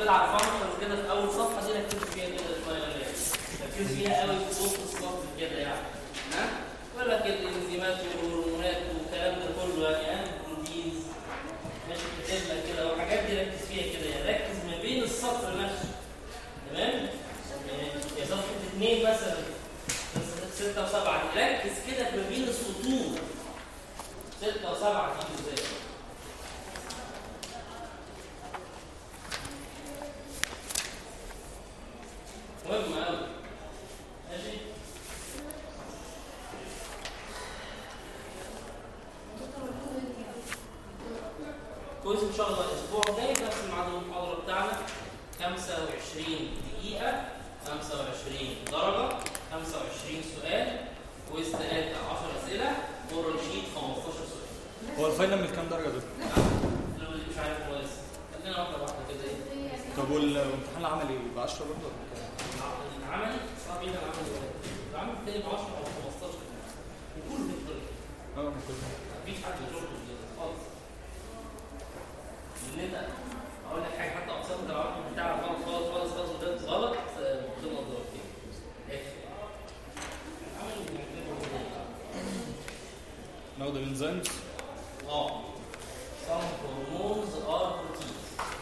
سبع فانكشنز كده في اول صفحه دي ركزوا فيها كده شويه ولا ايه؟ ركزوا فيها قوي في وسط الصف كده يعني ها يقول لك الانزيمات والهرمونات والكلام ده كله يعني ها بروتينز ماشي كاتب لك كده والحاجات دي ركز فيها كده يعني ركز ما بين السطر نفسه تمام؟ يعني يا صفحه اثنين مثلا ستة وسبعة دي ركز كده ما بين السطور ستة وسبعة دي ازاي؟ مهم قوي ماشي كويس ان شاء الله الاسبوع الجاي نفس ميعاد المحاضره بتاعنا 25 دقيقه 25 درجه 25 سؤال كويس 3 10 اسئله مورال شيت 15 سؤال هو الفاينل من كام درجه دول؟ لو اللي مش عارف كويس خلينا واحده واحده كده ايه طب والامتحان العملي ب 10 برضه ولا كام؟ العملي صعب جدا العملي العملي التاني ب 10 او 15 وكله بيقدر اه ما كله مفيش حد يشوفه كده خالص ان انت اقول لك حاجه حتى اقسام العربي بتاع غلط خالص خالص خالص وده غلط بدون اضرار كده العمل ناخد الانزيمز اه some hormones are proteins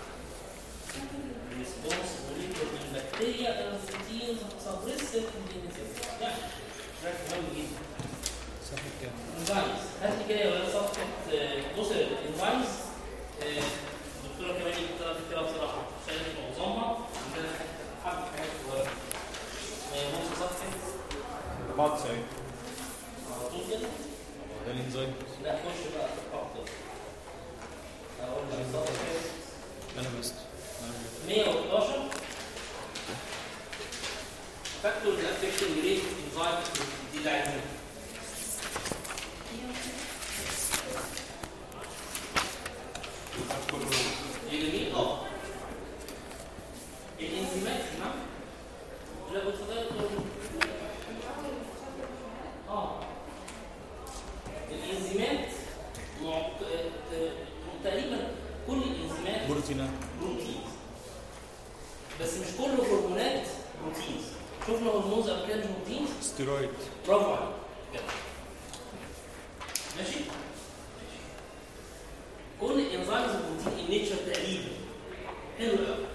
responsible for the bacteria and proteins suppress self-immunity يعني ده مهم جدا صفحه كام؟ انزيمز هات لي كده يا ولاد صفحه آه، بص الانزيمز الدكتوره كمان كتبت كده بصراحه شايف معظمها عندنا حبه حاجات صغيره آه، بص صفحه 94 على طول كده ده الانزيم لا خش بقى في الخط اقول لك صفحه انا بس انا 111 فاكتورز افكتنج ريت انزايم دي اللي عايزينها دي جميل اه الانزيمات نعم لا بتفضل اه الانزيمات معق- آه، تقريبا كل الانزيمات بروتينات بروتينز بس مش كل الهرمونات بروتينز شفنا هرمونز قبل كده مش بروتينز ستيرويد برافو عليك كده ماشي كل الانزيمز بروتين النيتشر تقريبا حلو قوي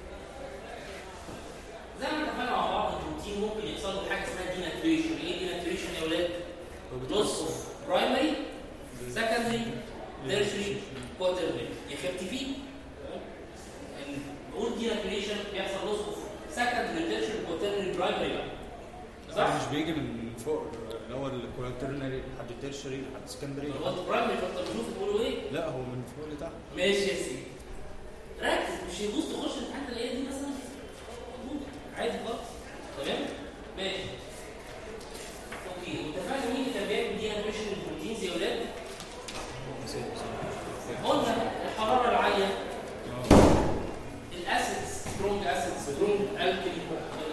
زي ما اتفقنا مع بعض البروتين ممكن يحصل له حاجه اسمها ديناتريشن ايه ديناتريشن يا ولاد؟ لوس اوف برايمري سكندري تيرشري كواترنري يخفت فيه يعني نقول ديناتريشن بيحصل لوس اوف سكندري تيرشري كواترنري برايمري بقى صح؟ مش بيجي من فوق اللي هو الكواترنري لحد الترشري لحد السكندري هو البرايمري فانت بتشوف بتقولوا ايه؟ لا هو من فوق لتحت ماشي يا سيدي ركز مش يبص تخش الامتحان تلاقيها دي مثلا موجودة. عادي خالص تمام ماشي اوكي واتفقنا مين اللي كان بيعمل دي انيميشن البروتينز يا ولاد نسيت قلنا الحراره العاليه اه الاسيدز سترونج اسيدز سترونج الكلي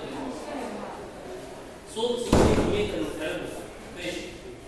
صوت سيكليك والكلام ده ماشي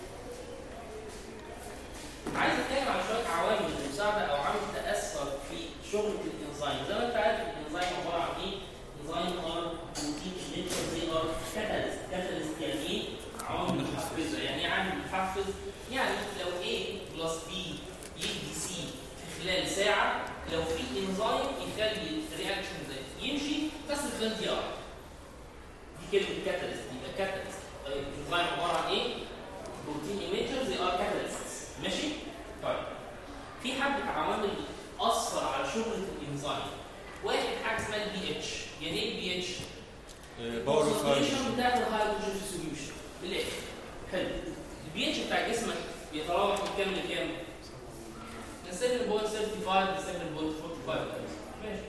عايز اتكلم عن شويه عوامل مساعده او عامل تاثر في شغل الانزيم زي ما انت عارف الانزيم عباره عن ايه؟ انزيم ار بروتين نيتشر زي ار كاتاليست كاتاليست يعني ايه؟ عوامل محفزه يعني ايه عامل محفز؟ يعني لو A بلس B يدي C في خلال ساعه لو في انزيم يخلي الرياكشن ده يمشي بس في خلال دقيقه دي كلمه كاتاليست يبقى كاتاليست طيب الانزيم عباره عن ايه؟ بروتين ايميجرز زي ار كاتاليست ماشي؟ طيب في حبه عوامل بتاثر على شغل الانزيم واحد حاجه اسمها البي اتش يعني ايه البي اتش؟ باور اوف الكونسنتريشن بتاعت الهيدروجين سوليوشن بالاخر حلو البي اتش بتاع جسمك بيتراوح من كام لكام؟ من 7.35 ل 7.45 ماشي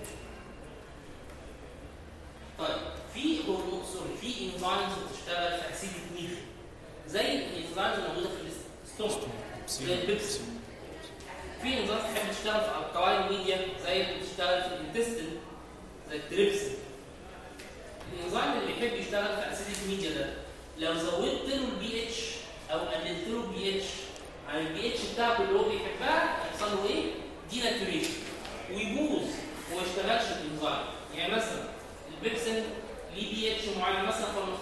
طيب في هرمون سوري في انزيمز بتشتغل في اسيد ميث زي الانزيمز الموجوده في الاستومك زي البيبسي في انزيمز تحب تشتغل في الكلاين ميديا زي اللي بتشتغل في الانتستين زي التريبسين الانزيم اللي بيحب يشتغل في اسيدك ميديا ده لو زودت له البي اتش او قللت له البي اتش عن البي اتش بتاعته اللي هو بيحبها هيحصل له ايه؟ دي ناتوريشن ويبوظ وما يشتغلش الانزيم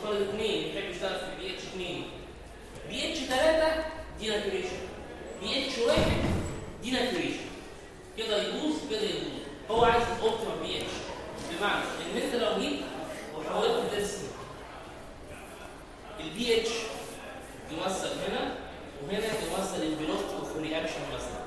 نفترض اثنين يحب يشتغل في بي اتش 2 بي اتش 3 دي ناتوريشن بي اتش 1 دي ناتوريشن كده يبوظ كده يبوظ هو عايز الاوبتيمال بي اتش بمعنى ان انت لو جيت وحاولت ترسم البي اتش يمثل هنا وهنا يمثل الفيلوسيتي اوف رياكشن مثلا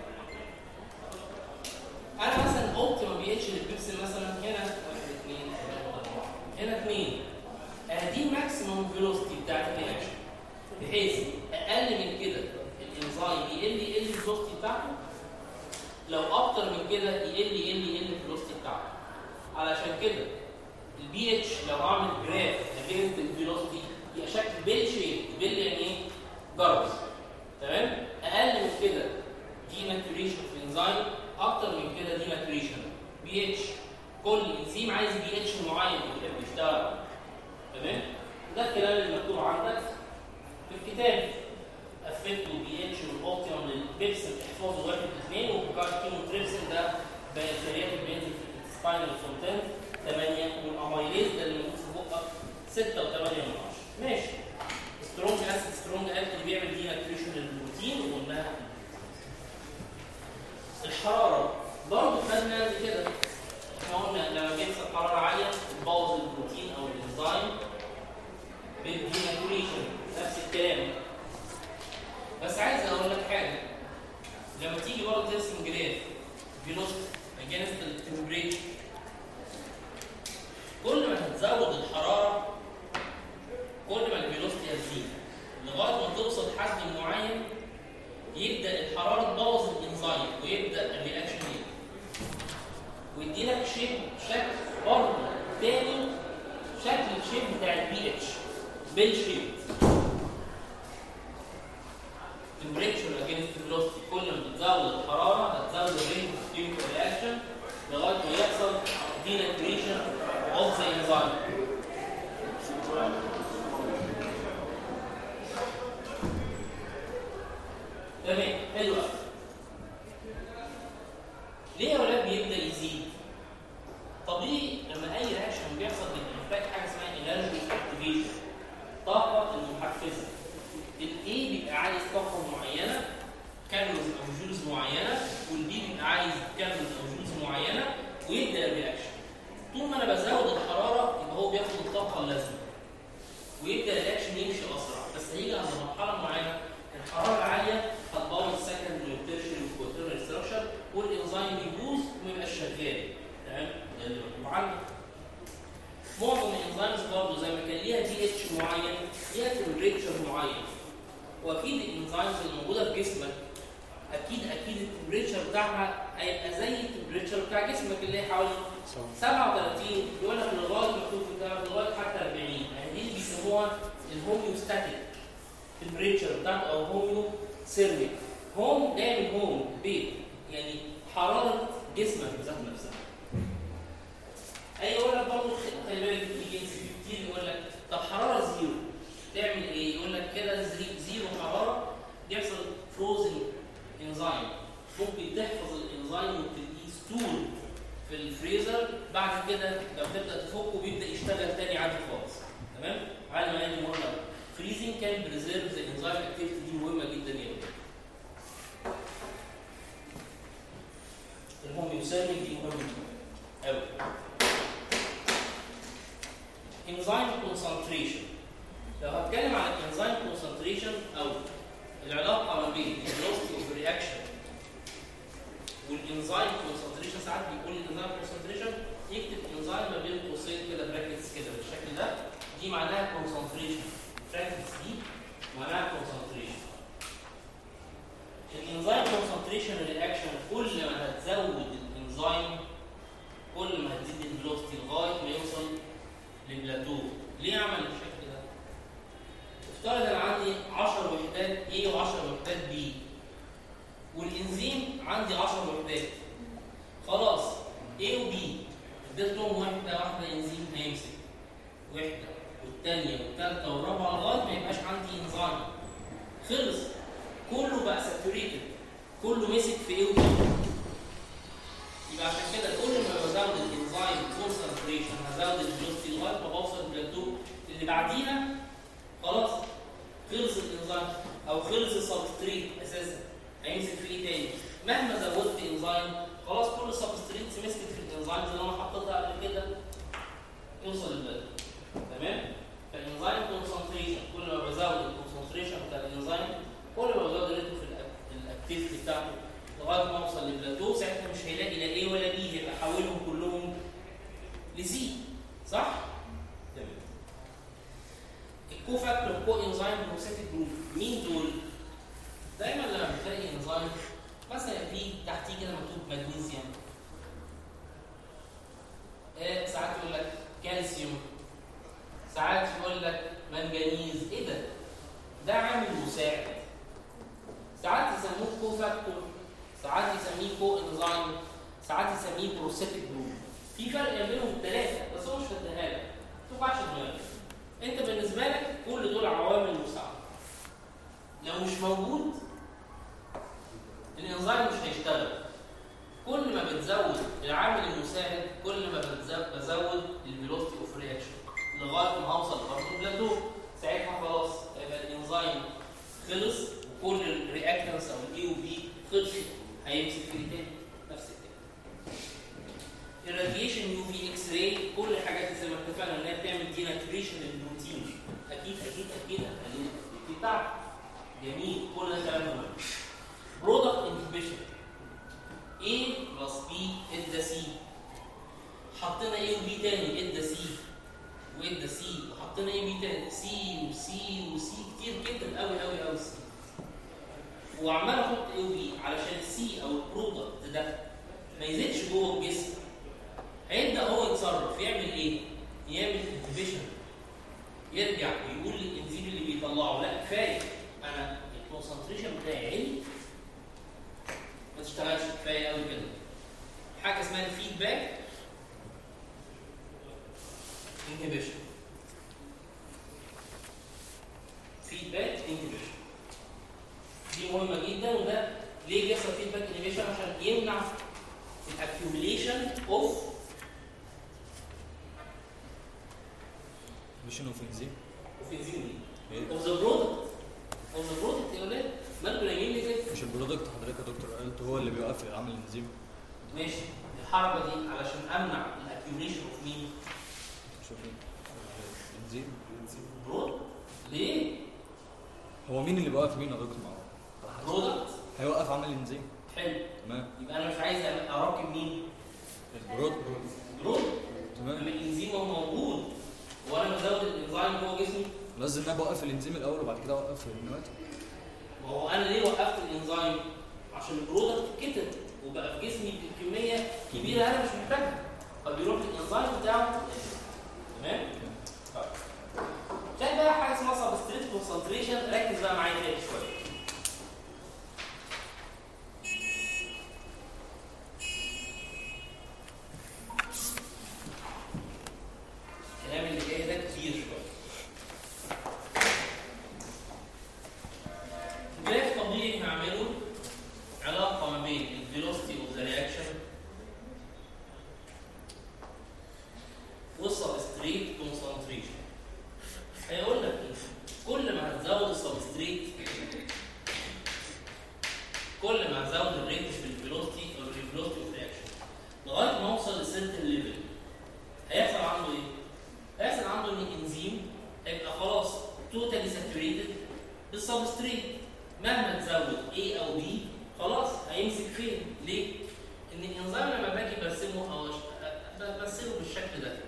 انا مثلا اوبتيمال بي اتش للبيبسي مثلا هنا 1 2 هنا 2 ادي الماكسيموم فيلوسيتي بتاعت الرياكشن بحيث اقل من كده الانزيم يقل يقل الفيلوسيتي بتاعته لو اكتر من كده يقل يقل يقل الفيلوسيتي بتاعته علشان كده البي اتش لو اعمل جراف اجينست الفيلوسيتي يبقى شكل بيل شيب بيل يعني ايه؟ جرس تمام؟ اقل من كده دي ماتوريشن في الانزيم اكتر من كده دي ماتوريشن بي اتش كل انزيم عايز بي اتش معين يحب يشتغل تمام؟ ده الكلام اللي مكتوب عندك في الكتاب افكتو بي اتش والاوبتيمم للبيبسن احفظوا واحد اثنين وبقى كيموتريبسن ده بكتيريات بينزل في السباينال فونتين 8 والاميليز ده اللي موجود في بقك 6 و8 من 10 ماشي سترونج اسيد سترونج الك اللي بيعمل دي ناتريشن للبروتين وقلناها الحراره برضه خدنا قبل كده احنا قلنا لما بيحصل حراره عاليه بتبوظ البروتين او الانزيم بالديناتوريشن نفس الكلام بس عايز اقول لك حاجه لما تيجي برضه ترسم جراف فيلوسيتي اجينست التمبريتشر كل ما هتزود الحراره كل ما الفيلوسيتي هتزيد لغايه ما توصل حد معين يبدا الحراره تبوظ الانزيم ويبدا الرياكشن يبدا ويدي لك شيب شكل برضه تاني شكل الشيب بتاع البي اتش بيل شيب temperature against velocity كل ما بتزود الحراره هتزود الريت اوف chemical reaction لغايه ما يحصل denaturation of the enzyme تمام حلو قوي ليه يا ولاد بيبدا يزيد؟ طبيعي لما اي رياكشن بيحصل بيحتاج حاجه اسمها انرجي اكتيفيشن طاقه المحفزه الاي بيبقى عايز طاقه معينه كالوريز او جولز معينه والبي بيبقى عايز كالوريز او جولز معينه ويبدا الرياكشن طول ما انا بزود الحراره يبقى هو بياخد الطاقه اللازمه ويبدا الرياكشن يمشي اسرع بس هيجي عند مرحله معينه الحراره العاليه هتبوظ السكندري والتيرشري والكوترنري ستراكشر والانزيم يبوظ وما يبقاش شغال تمام ده اللي مكتوب عندك معظم الانزيمز برضه زي ما كان ليها دي اتش معين ليها تمبريتشر معين واكيد الانزيمز اللي موجوده في جسمك اكيد اكيد التمبريتشر بتاعها هيبقى زي التمبريتشر بتاع جسمك اللي هي حوالي 37 يقول لك لغايه مكتوب في الكتاب لغايه حتى 40 يعني دي اللي بيسموها الهوميوستاتيك تمبريتشر بتاعته او هوميو سيرميك هوم جاي من هوم بيت يعني حراره جسمك بذات نفسها اي يقول لك برضه خلي بالك في جنس كتير يقول لك طب حراره زيرو تعمل ايه؟ يقول لك كده زي- زيرو حراره بيحصل فروزن انزيم ممكن تحفظ الانزيم وتديه ستور في الفريزر بعد كده لو تبدا تفكه بيبدا يشتغل تاني عادي خالص تمام؟ على ما قال مره فريزنج كان بريزيرف ذا انزيم اكتيفيتي دي مهمه جدا جدا الهوميوسيرميك دي مهمه قوي انزيم كونسنتريشن لو هتكلم عن الانزيم كونسنتريشن او العلاقه ما بين الفيلوسيتي اوف رياكشن والانزيم كونسنتريشن ساعات بيقول الانزيم كونسنتريشن يكتب انزيم ما بين قوسين كده براكتس كده بالشكل ده دي معناها كونسنتريشن براكتس دي معناها كونسنتريشن الانزيم كونسنتريشن رياكشن كل ما هتزود الانزيم كل ما هتزيد الفيلوسيتي لغايه ما يوصل للبلاتو ليه عمل الشكل ده؟ افترض انا عندي 10 وحدات A و10 وحدات B والانزيم عندي 10 وحدات خلاص A و B اديت لهم وحده واحده انزيم هيمسك وحده والثانيه والثالثه والرابعه لغايه ما يبقاش عندي انزيم خلص كله بقى ساتوريتد كله مسك في A و B يبقى عشان كده كل ما بزود الانزيم كونسنتريشن هزود الفيلوسيتي لغايه ما بوصل للبلاتو اللي بعديها خلاص خلص الانزيم او خلص السبستريت اساسا هيمسك في ايه تاني مهما زودت انزيم خلاص كل السبستريتس مسكت في الانزيمز اللي انا حطيتها قبل كده يوصل للبلد تمام فالانزيم كونسنتريشن كل ما بزود الكونسنتريشن بتاع الانزيم كل ما بزود ريته في الأك- الاكتيفيتي بتاعته لغايه ما اوصل للبلاتو ساعتها مش هيلاقي لا ايه ولا بي هيبقى حولهم كلهم لسي صح؟ تمام الكو فاكتور كو انزيم بروسيتيك جروب مين دول؟ دايما لما بتلاقي انزيم مثلا في تحتيه كده مكتوب مغنيسيوم آه ساعات يقول لك كالسيوم ساعات يقول لك منجنيز ايه ده؟ ده عامل مساعد ساعات يسموه كو فاكتور ساعات يسميه كو انزيم ساعات يسميه بروسيتيك جروب في فرق ما بينهم الثلاثه بس هو مش هديها لك ما توقعش دماغك انت بالنسبه لك كل دول عوامل مساعده لو مش موجود الانزيم مش هيشتغل كل ما بتزود العامل المساعد كل ما بتزود بزود الفيلوسيتي اوف رياكشن لغايه ما هوصل برضه البلاتو ساعتها خلاص هيبقى الانزيم خلص وكل الرياكتنس او الاي او بي خلص هيمسك في تاني نفس الكلام الراديشن يو في اكس راي كل الحاجات زي ما اتفقنا ان هي بتعمل دي ناتريشن للبروتين اكيد اكيد اكيد هتخليه بتاع جميل كل ده كلام مهم برودكت انهبيشن A بلس B ادى C حطينا A و B تاني ادى C وادى C وحطينا A و B تاني C و C و C كتير جدا قوي قوي قوي C وعمال احط A و B علشان C او البرودكت ده ما يزيدش جوه الجسم هيبدا هو يتصرف يعمل ايه؟ يعمل انهبيشن يرجع ويقول للانزيم اللي بيطلعه لا كفايه انا الكونسنتريشن بتاعي عالي ما تشتغلش كفايه قوي كده حاجه اسمها الفيدباك انهبيشن فيدباك انهبيشن دي مهمه جدا وده ليه بيحصل فيدباك انهبيشن عشان يمنع الاكيوميليشن اوف مش انه في انزيم اوف انزيم إيه؟ اوف ذا برودكت اوف ذا برودكت يا ولاد مالكم نايمين ليه كده؟ مش البرودكت حضرتك يا دكتور قلت هو اللي بيوقف عمل الانزيم ماشي الحركه دي علشان امنع الاكيوميليشن اوف مين؟ شوفين الانزيم برودكت ليه؟ هو مين اللي بيوقف مين يا دكتور مع بعض؟ برودكت هيوقف عمل الانزيم حلو تمام يبقى انا مش عايز اراكم مين؟ البرود برودكت تمام لما الانزيم هو موجود وانا بزود الانزيم جوه جسمي لازم انا بوقف الانزيم الاول وبعد كده اوقف النواتج ما هو انا ليه وقفت الانزيم؟ عشان البرودكت كتر وبقى في جسمي بكميه كبيره انا مش محتاجها فبيروح الانزيم بتاعه تمام؟ طيب شايف بقى حاجه اسمها سبستريت كونسنتريشن ركز بقى معايا كده شويه الكلام اللي جاي ده كتير شويه جراف طبيعي هعمله علاقه ما بين الفيلوسيتي اوف ذا رياكشن والسبستريت كونسنتريشن هيقول لك ايه كل ما هتزود السبستريت كل ما هتزود الريت في الفيلوسيتي او الفيلوسيتي اوف رياكشن لغايه ما اوصل لسيرتن ليفل هيحصل عنده ايه؟ هيحصل عنده ان الانزيم هيبقى خلاص توتالي ساتوريتد بالسبستريت مهما تزود A او B خلاص هيمسك فين؟ ليه؟ ان الانزيم لما باجي برسمه او أش- ب- برسمه بالشكل ده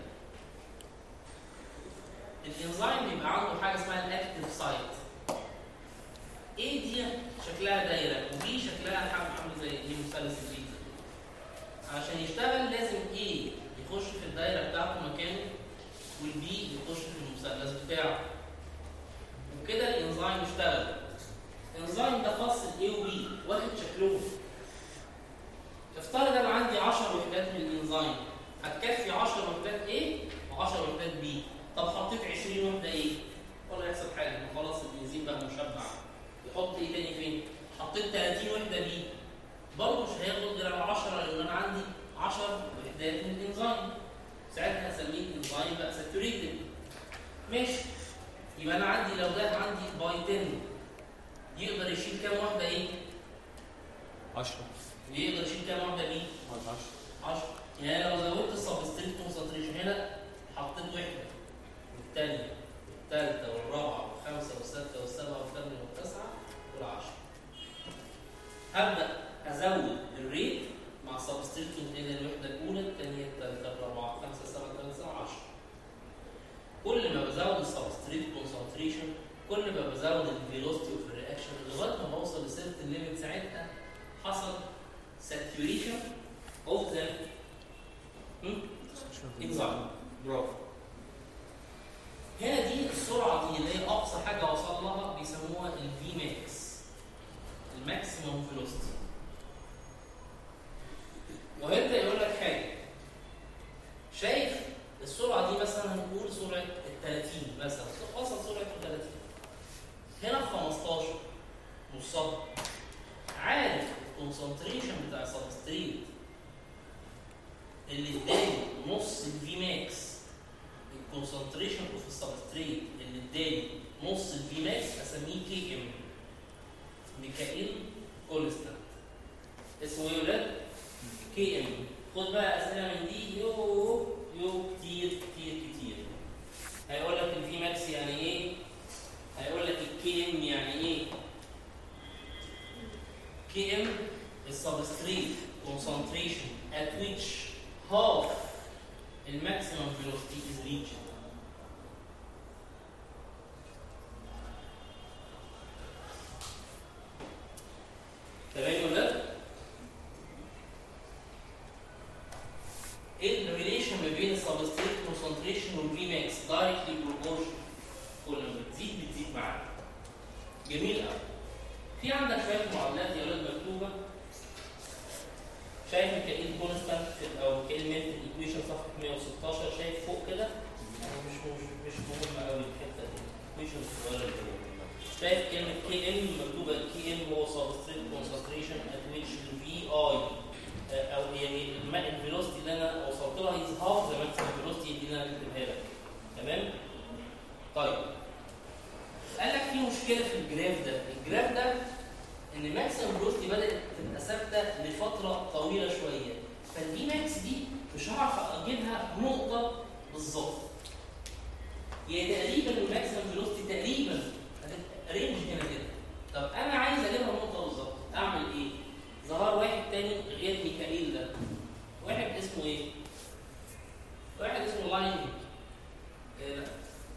الانزيم بيبقى عنده حاجه اسمها الاكتف سايت A دي شكلها دايره و B شكلها حاجه عامل زي ايه مثلث البيتزا عشان يشتغل لازم A يخش في الدايره بتاعته مكانه والبي يخش في المثلث بتاعه وكده الانزيم اشتغل الانزيم ده خاص الاي وبي واخد شكلهم افترض انا عندي 10 وحدات من الانزيم هتكفي 10 وحدات A و10 وحدات B طب حطيت 20 وحده A ولا يحصل حاجه ما خلاص الانزيم بقى مشبع يحط ايه تاني فين؟ حطيت 30 وحده B برضه مش هياخد غير على 10 لان انا عندي 10 وحدات من الانزيم ساعتها هسميه الانزيم بقى ساتوريتد ماشي يبقى انا عندي لو ده عندي باي 10 يقدر يشيل كام واحده ايه 10 يقدر يشيل كام واحده بي 10 10 يعني لو زودت السبستريت كونسنتريشن هنا حطيت وحده والثانيه والثالثه والرابعه والخامسه والسادسه والسابعه والثامنه والتاسعه والعشره هبدا ازود الريت مع سبستريت كونتينر الوحده الاولى الثانيه الثالثه الرابعه الخامسه السابعه الثامنه العشره كل ما بزود السبستريت كونسنتريشن كل ما بزود الفيلوسيتي اوف الرياكشن لغايه ما بوصل لسيرتن ليميت ساعتها حصل ساتوريشن اوف ذا انزيم برافو هنا دي السرعه دي اللي هي اقصى حاجه وصل لها بيسموها الفي ماكس الماكسيموم فيلوسيتي وهيبدا يقول لك حاجه شايف السرعه دي مثلا هنقول سرعه ال 30 مثلا وصل سرعه ال 30 هنا في 15 نصها عارف الكونسنتريشن بتاع السبستريت اللي اداني نص الفي ماكس الكونسنتريشن اوف السبستريت اللي اداني نص الفي ماكس اسميه كي ام ميكائيل كونستانت اسمه ايه يا ولاد؟ كي ام خد بقى اسئله من دي يو يو كتير كتير كتير هيقول لك الفي ماكس يعني ايه؟ هيقول لك الكي ام يعني ايه؟ كي ام السبستريت concentration at which half the maximum velocity is reached. تمام ولا لا؟ ايه الريليشن ما بين السبستريت concentration والفي ماكس دايركتلي بروبورشن كل ما بتزيد بتزيد معاك جميل قوي في عندك شويه معادلات يا ولاد مكتوبه شايف ميكائيل كونستانت او كلمه الايكويشن صفحه 116 شايف فوق كده يعني مش مش مش مهمه قوي الحته دي الايكويشن الصغيره اللي فوق شايف كلمه كي ام مكتوبه كي ام هو سبستريت كونسنتريشن ات ويتش الفي اي او يعني الفيلوسيتي اللي انا وصلت لها هي هاف ذا ماكسيمم فيلوسيتي اللي انا كاتبها لك تمام طيب قال لك في مشكله في الجراف ده الجراف ده ان الماكسيمم فيلوسيتي بدات تبقى ثابته لفتره طويله شويه فالدي ماكس دي مش هعرف اجيبها نقطه بالظبط يعني تقريبا الماكسيمم فيلوسيتي تقريبا رينج هنا كده طب انا عايز اجيبها نقطه بالظبط اعمل ايه ظهر واحد تاني غير ميكائيل ده واحد اسمه ايه واحد اسمه لاين ايه ده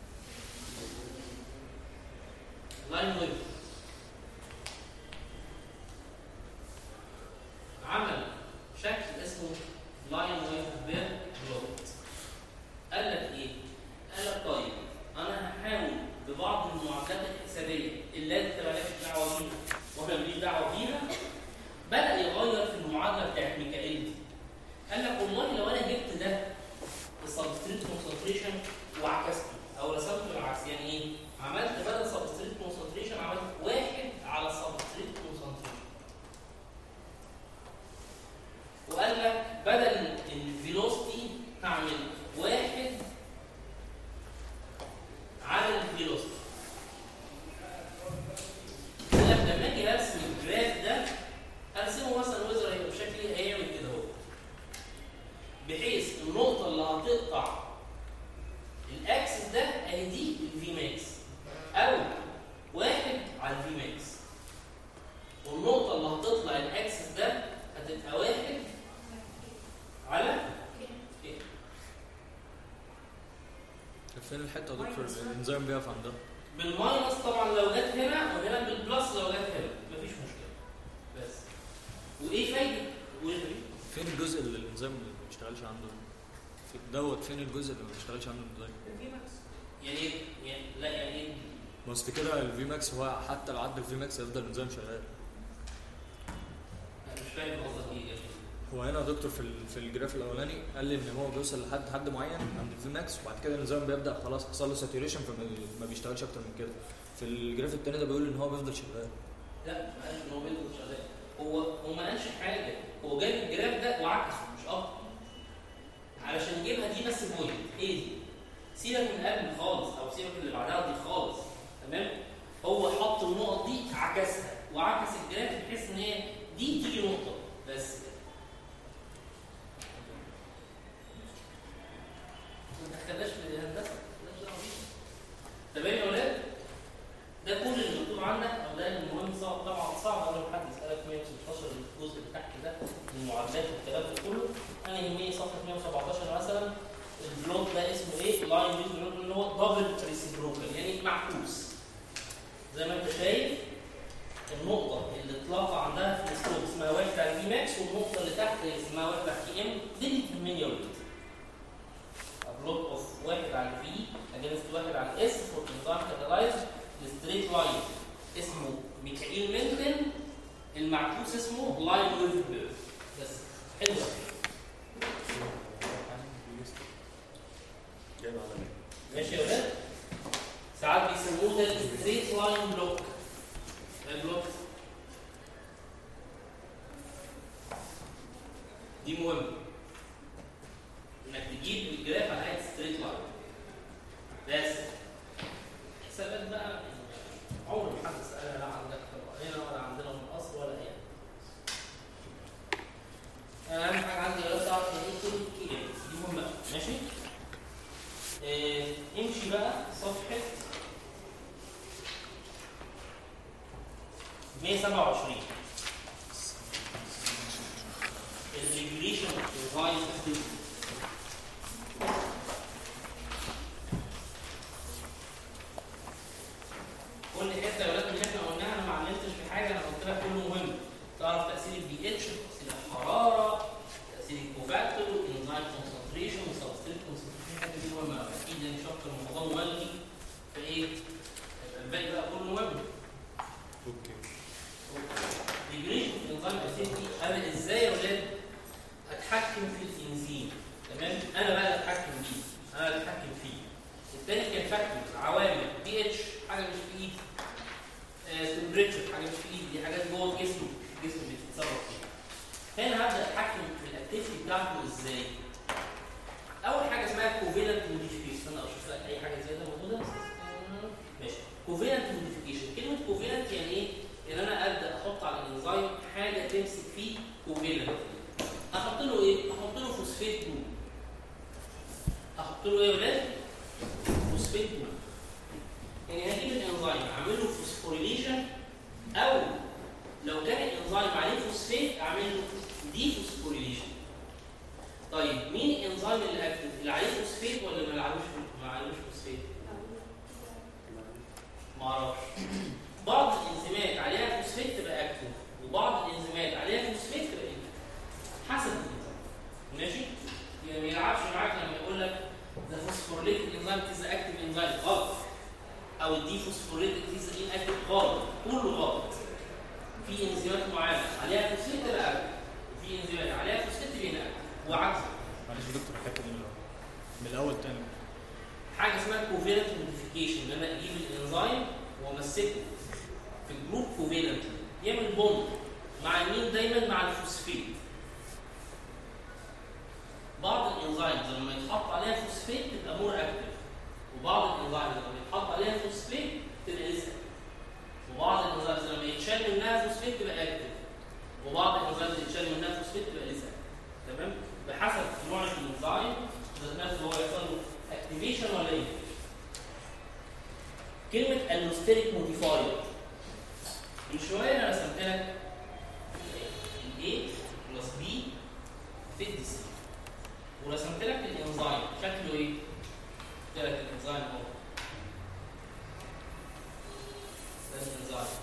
لاين ويب عمل شكل اسمه لاين ويب بير بلوت قال لك ايه قال لك طيب انا هحاول ببعض المعادلات الحسابيه اللي انت مالكش دعوه بيها واحنا ماليش دعوه بيها بدا يغير في المعادله بتاعت ميكائيل دي قال لك والله لو انا جبت ده السبستريت كونسنتريشن وعكسته او رسمته بالعكس يعني ايه؟ عملت بدل سبستريت كونسنتريشن عملت واحد على سبستريت كونسنتريشن وقال لك بدل الفيلوسيتي هعمل واحد على الفيلوسيتي قال لك لما اجي ارسم الجراف ده ارسمه مثلا وزر هيبقى بشكل ايه هيعمل كده اهو بحيث النقطه اللي هتقطع الاكسس ده اهي دي الفي ماكس او واحد على الفي ماكس والنقطه اللي هتطلع الاكسس ده هتبقى واحد على كده فين الحته يا دكتور الانزيم بيقف عندها بالماينس طبعا لو جت هنا وهنا بالبلس لو جت هنا مفيش مشكله بس وايه فايده وايه فين الجزء اللي الانزيم ما بيشتغلش عنده في- دوت فين الجزء اللي ما بيشتغلش عنده الانزيم يعني ايه يعني لا يعني ايه ما اصل كده الفي ماكس هو حتى لو عدى الفي ماكس هيفضل الانزيم شغال انا مش فاهم قصدك ايه يعني. هو هنا يا دكتور في ال- في الجراف الاولاني قال لي ان هو بيوصل لحد حد معين عند الفي ماكس وبعد كده النظام بيبدا خلاص حصل له ساتوريشن فما ما بيشتغلش اكتر من كده في الجراف التاني ده بيقول ان هو بيفضل شغال لا ما قالش ان هو بيفضل شغال هو هو ما قالش حاجه هو جاب الجراف ده وعكسه مش اكتر علشان يجيبها دي بس بوينت ايه دي؟ سيبك من قبل خالص او سيبك من اللي بعدها دي خالص تمام هو حط النقط دي عكسها وعكس الجراف بحيث ان هي دي تيجي نقطه بس كده. ما تدخلناش في الهندسه مالناش دعوه بيها تمام يا ولاد ده كل اللي مكتوب عندك او ده المهم صعب طبعا صعب لو حد يسالك 116 الجزء اللي تحت ده من المعادلات والكلام ده كله انا يهمني صفحه 117 مثلا البلوت ده اسمه ايه؟ لاين يوز بلوت اللي هو دبل ريسيبروكال يعني معكوس زي ما انت شايف النقطة اللي اتلاقى عندها في السلوب اسمها واحد على في ماكس والنقطة اللي تحت اسمها واحد على في ام دي اللي تهمني يا ولد. بلوت اوف واحد على في اجينست واحد على اس فور انزايم كاتالايز الستريت لاين اسمه ميكائيل مينتن المعكوس اسمه لاين ويف بيرف بس حلوة جايب على مين؟ ماشي يا ولاد ساعات بيسموه ده الستريت لاين بلوك البلوك دي مهمة انك تجيب الجراف على هيئة ستريت لاين بس حسابات بقى عمر ما حد سألها لا عندك في هنا ولا عندنا في مصر ولا اي حاجة. اهم حاجة عندي لو تعرف يعني ايه كلمة كي ام دي مهمة ماشي آه، امشي بقى صفحة 127 الريجوليشن ديزاين كل حته يا ولاد من اللي احنا قلناها انا ما علمتش في حاجه انا قلت لك كله مهم تعرف تاثير البي اتش تاثير الحراره تاثير الكوفاكتور انزايم كونسنتريشن وسبستريت كونسنتريشن الحاجات دي مهمه أوي. اكيد يعني مش اكتر من موضوع مولي فايه الباقي بقى كله مهم اوكي ريجريشن في نظام الاسيتي انا ازاي يا ولاد اتحكم في الانزيم تمام انا بقى اللي اتحكم بيه انا اللي اتحكم فيه التاني كان فاكتور عوامل بي اتش حاجه مش في ايدي تمبريتشر حاجه مش في ايدي دي حاجات جوه الجسم الجسم بيتصرف فيها هنا هبدا اتحكم في الاكتيفيتي بتاعته ازاي اول حاجه اسمها كوفيلنت موديفيكيشن استنى اشوف لك اي حاجه زياده موجوده ماشي كوفيلنت موديفيكيشن كلمه كوفيلنت يعني ايه ان انا ابدا احط على الانزيم حاجه تمسك فيه كوفيلنت احط له ايه احط له فوسفيت جروب احط له ايه يا ولاد فوسفيت جروب يعني هجيب الانزيم اعمل له فوسفوريليشن او لو كان الانزيم عليه فوسفيت اعمل له دي فوسفوريليشن طيب مين الانزيم اللي اكتف اللي عليه فوسفيت ولا ما عليهوش ما عليهوش فوسفيت ما اعرفش بعض الانزيمات عليها فوسفيت تبقى اكتف وبعض الانزيمات عليها فوسفيت تبقى انكتف حسب الانزيم ماشي يعني ما يلعبش معاك لما يقول لك ذا فوسفوريليت انزيم تيز اكتف انزيم غلط او الدي فوسفوريليت تيز ان اكتف غلط كله غلط في انزيمات معينه عليها فوسفيت تبقى اكتف وفي انزيمات عليها فوسفيت تبقى انكتف وعكس معلش يا دكتور الحته دي من الاول من الاول تاني حاجه اسمها كوفيلنت موديفيكيشن ان انا اجيب الانزيم وامسكه في الجروب كوفيلنت يعمل بوند مع مين دايما مع الفوسفيت بعض الانزيمز لما يتحط عليها فوسفيت تبقى مور اكتف وبعض الانزيمز لما يتحط عليها فوسفيت تبقى لسه وبعض الانزيمز لما يتشال منها فوسفيت تبقى اكتف وبعض الانزيمز يتشال منها فوسفيت تبقى لسه تمام بحسب نوع الانزيم ذات نفسه هو يحصل له اكتيفيشن ولا ايه كلمه النوستيريك موديفاير من شويه انا رسمت لك الاي بلس بي في الدي سي ورسمت لك الانزيم شكله ايه؟ قلت لك الانزيم اهو ده الانزيم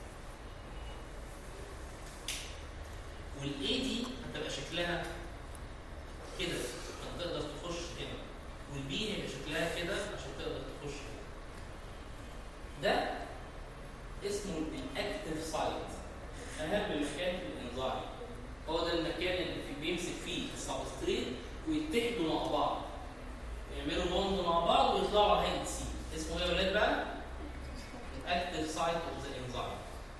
والاي دي هتبقى شكلها كده عشان تقدر تخش هنا والبي هيبقى شكلها كده عشان تقدر تخش هنا ده اسمه الاكتف سايت اهم مكان في الانزيم هو ده المكان اللي في بيمسك فيه السبستريت ويتحدوا مع بعض يعملوا بوند مع بعض ويطلعوا على هيئه سي اسمه ايه يا ولاد بقى؟ الاكتف سايت اوف ذا انزيم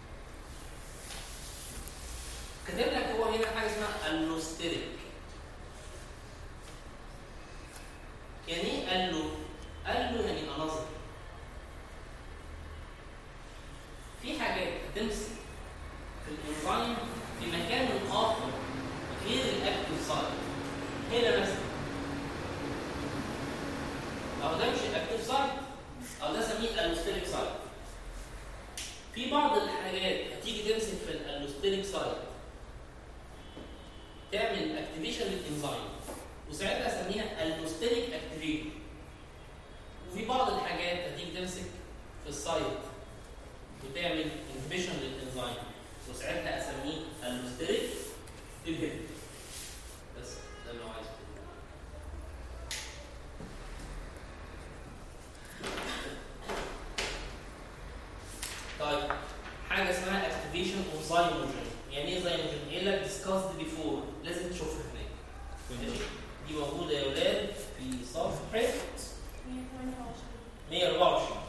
كاتب لك هو هنا حاجه اسمها النوستيريك يعني ايه الو هنا مثلا اهو ده مش الاكتيف سايت او ده سميه الالوستيريك سايت في بعض الحاجات هتيجي تمسك في الالوستيريك سايت تعمل اكتيفيشن للانزيم وساعتها اسميها الالوستيريك اكتيفيشن وفي بعض الحاجات هتيجي تمسك في السايت وتعمل انهبيشن للانزيم وساعتها اسميه الالوستيريك انهبيتور بس ده اللي هو عايزه طيب حاجه اسمها اكتيفيشن اوف زايموجين يعني ايه زايموجين؟ ايه لك ديسكاسد بيفور لازم تشوفها هناك ماشي؟ دي موجوده يا اولاد في صفحه 124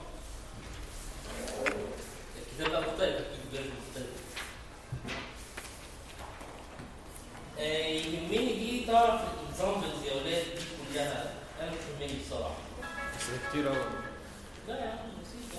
الكتاب بقى مختلف اكيد فيرجن مختلف آه، يهمني دي تعرف الاكزامبلز يا اولاد دي كلها انا تهمني بصراحه بس ده كتير قوي لا يا عم بسيط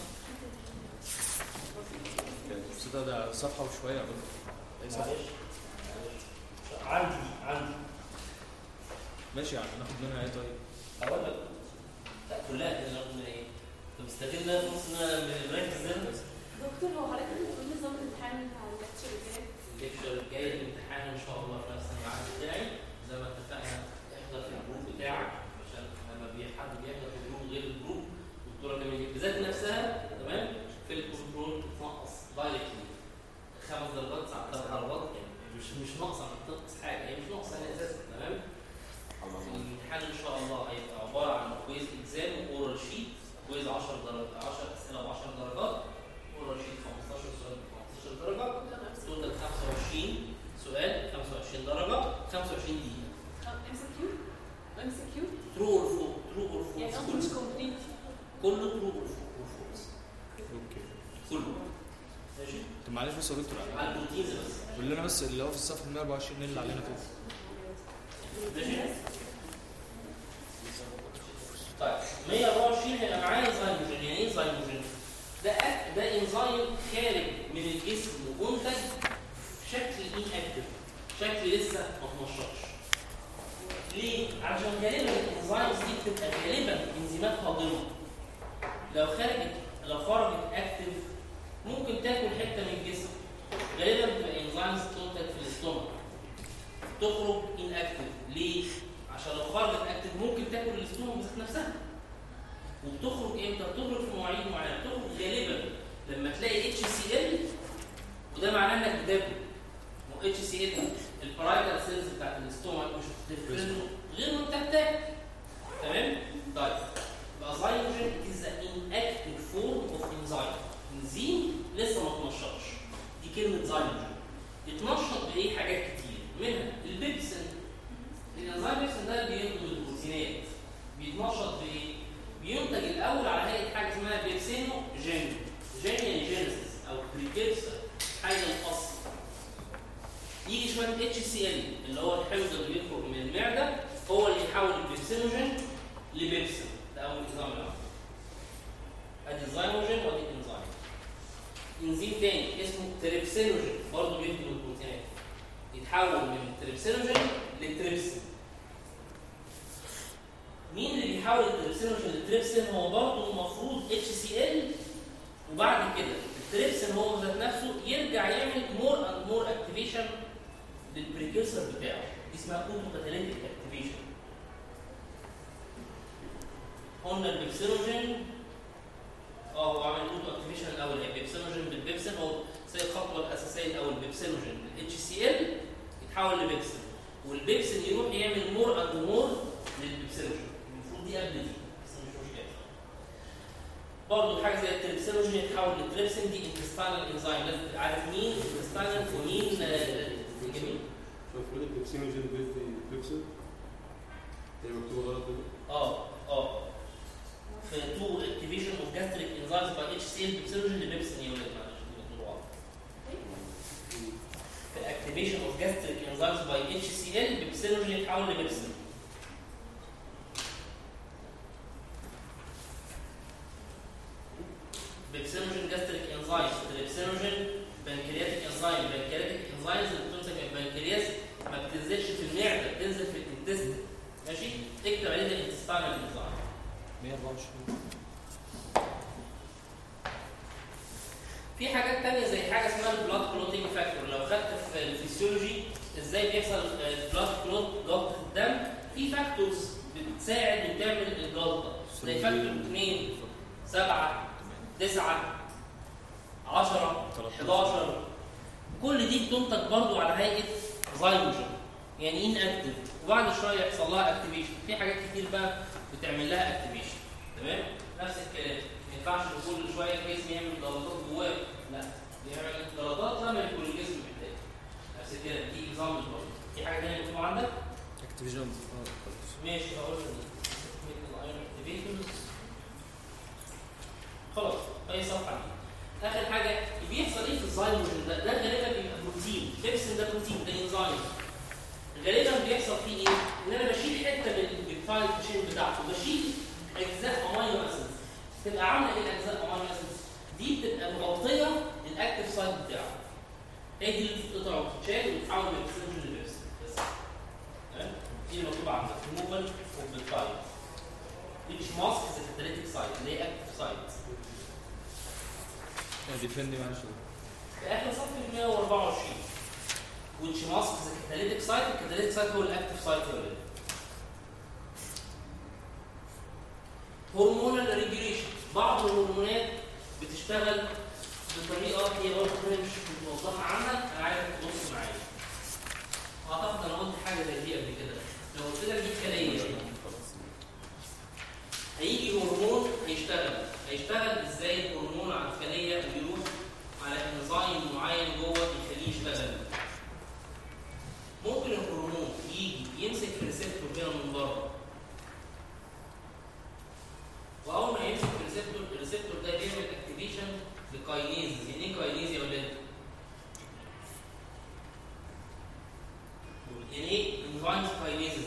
بس ده ده صفحه وشويه برضه اي صفحه معلش معلش. عندي عندي ماشي يعني ناخد منها ايه طيب اقول لك لا كلها كده ناخد منها ايه؟ طب استغل فرصه ان انا مركز هنا دكتور هو حضرتك بتقول نظام الامتحان بتاع الليكتشر الجاي الليكشر الجاي الامتحان ان شاء الله في نفس الميعاد بتاعي زي ما اتفقنا احضر في الجروب بتاعك عشان لما بي حد بيحضر في الجروب غير الجروب الدكتوره كمان بذات نفسها تمام في الكنترول بتنقص دايركتلي خمس درجات تسع درجات يعني مش مش ناقصه انك تنقص حاجه هي مش ناقصه يعني اساسا تمام الامتحان ان شاء الله هيبقى عباره عن كويز اكزام واورال شيت كويز 10 درجات 10 اسئله ب 10 درجات اورال شيت 15 سؤال ب 15 درجه توتال 25 سؤال 25 درجه 25 دقيقه ام سي كيو ام سي كيو ترو اور فول ترو اور يعني فولس قصدي مش كومبليت كله ترو اور فولس اوكي كله ماشي طب معلش بس يا دكتور على البروتينز بس قول لنا بس اللي هو في الصفحه 124 اللي علينا كده ماشي طيب 124 هيبقى معايا زيموجين يعني ايه زيموجين؟ ده أك- ده انزيم خارج من الجسم ومنتج بشكل انكتف شكل لسه ما اتنشطش ليه؟ عشان غالبا الانزيمز دي بتبقى غالبا انزيمات هاضمه لو خرجت لو خرجت اكتف ممكن تاكل حته من الجسم غالبا بتبقى انزيمز تنتج في الاستومك تخرج ان اكتف ليه؟ عشان لو خرجت اكتف ممكن تاكل الاستومك ذات نفسها وبتخرج امتى؟ بتخرج في مواعيد معينه بتخرج غالبا لما تلاقي اتش سي ال وده معناه انك بتاكل اتش سي ال البرايتال سيلز بتاعت الاستومك مش بتفرزه غير وانت بتاكل تمام؟ طيب يبقى زايموجين is an inactive form of enzyme انزيم لسه ما اتنشطش دي كلمه زايموجين يتنشط بايه حاجات كتير منها البيبسين الانزيم بيبسين ده بينتج البروتينات بيتنشط بايه؟ بينتج الاول على هيئه حاجه اسمها بيبسينو جين جين يعني جينيسيس او بريكيرسر حاجه الاصل يجي شويه اتش سي ال اللي هو الحمض اللي بيخرج من المعده هو اللي يحول البيبسينوجين لبيبسين ده اول نظام العام ادي الزيموجين وادي الانزيم انزيم تاني اسمه تريبسينوجين برضه بينتج البروتينات يتحول من تريبسينوجين لتريبسين مين اللي بيحول التريبسينوجين للتريبسين هو برضه المفروض اتش سي ال وبعد كده التريبسين هو ذات نفسه يرجع يعمل مور اند مور اكتيفيشن للبريكيرسر بتاعه دي اسمها اوتو كاتاليتيك اكتيفيشن قلنا البيبسينوجين اه هو عمل اوتو اكتيفيشن الاول هي بيبسينوجين بالبيبسين هو زي الخطوه الاساسيه الاول بيبسينوجين الاتش سي ال يتحول لبيبسين والبيبسين يروح يعمل مور اند مور للبيبسينوجين المفروض دي قبل دي بس مش مشكله برضه حاجه زي التريبسينوجين يتحول للتريبسين دي انتستانال انزيم لازم تبقى عارف مين انتستانال ومين آه، جميل المفروض البيبسينوجين بيدي بيبسين هي مكتوبه غلط كده اه اه في تو اكتيفيشن اوف جاستريك انزيمز باي اتش سي ال بيبسينوجين لبيبسين يا ولاد معلش دي مكتوبة غلط. في الاكتيفيشن اوف جاستريك انزيمز باي اتش سي ال بيبسينوجين يتحول لبيبسين بيبسينوجين جاستريك انزيم تريبسينوجين بنكرياتيك انزيم بنكرياتيك انزيمز اللي بتنتج من البنكرياس ما بتنزلش في المعده تنزل في الانتست ماشي اكتب عليه الانتستانال انزايم 124 في حاجات تانية زي حاجة اسمها البلاد كلوتينج فاكتور لو خدت في الفسيولوجي ازاي بيحصل البلاد كلوت جلطة الدم في فاكتورز بتساعد وتعمل الجلطة زي فاكتور 2 7 9 10 11 كل دي بتنتج برضو على هيئة زايموجين يعني ان اكتف وبعد شوية يحصل لها اكتيفيشن في حاجات كتير بقى بتعمل لها اكتيفيشن تمام نفس الكلام ما ينفعش كل شويه الجسم يعمل جلطات جواه لا بيعمل جلطات لما يكون الجسم محتاج نفس الكلام دي اكزامبل برضه في حاجه ثانيه مكتوبه عندك اكتيفيجن ماشي هقول لك الايرون اكتيفيتورز خلاص اي صفحه دي اخر حاجه بيحصل ايه في الزايموجين ده ده غالبا بيبقى بروتين بيبسين ده بروتين ده انزيم غالبا بيحصل فيه ايه؟ ان انا بشيل حته من البيبتايد تشين بتاعته بشيل اجزاء امينو اسيدز تبقى عامله ايه الاجزاء امينو اسيدز؟ دي بتبقى مغطيه الاكتف سايت بتاعه هي دي اللي بتتقطع وتتشال وتتحول من اكسجين لبيبسين بس تمام؟ دي المطلوبه عندك ريموفال اوف بيبتايد which masks the catalytic site اللي هي active site ديفندي معلش في اخر صفحه 124 which masks the catalytic site الكاتاليتيك سايت هو الاكتف سايت يا ولاد هرمونال ريجوليشن بعض الهرمونات بتشتغل بطريقه هي برضه انا مش متوضحه عنها انا عايزك تبص معايا اعتقد انا قلت حاجه زي دي قبل كده لو قلت لك دي خليه هيجي هرمون هيشتغل هيشتغل ازاي الهرمون على الخليه ويروح على انزيم معين جوه يخليه يشتغل ممكن الهرمون يجي يمسك في ريسبتور كده من بره واول ما يمسك في الريسبتور الريسبتور ده بيعمل اكتيفيشن لكاينيز يعني ايه كاينيز يا ولاد؟ يعني ايه انزيمز كاينيزز؟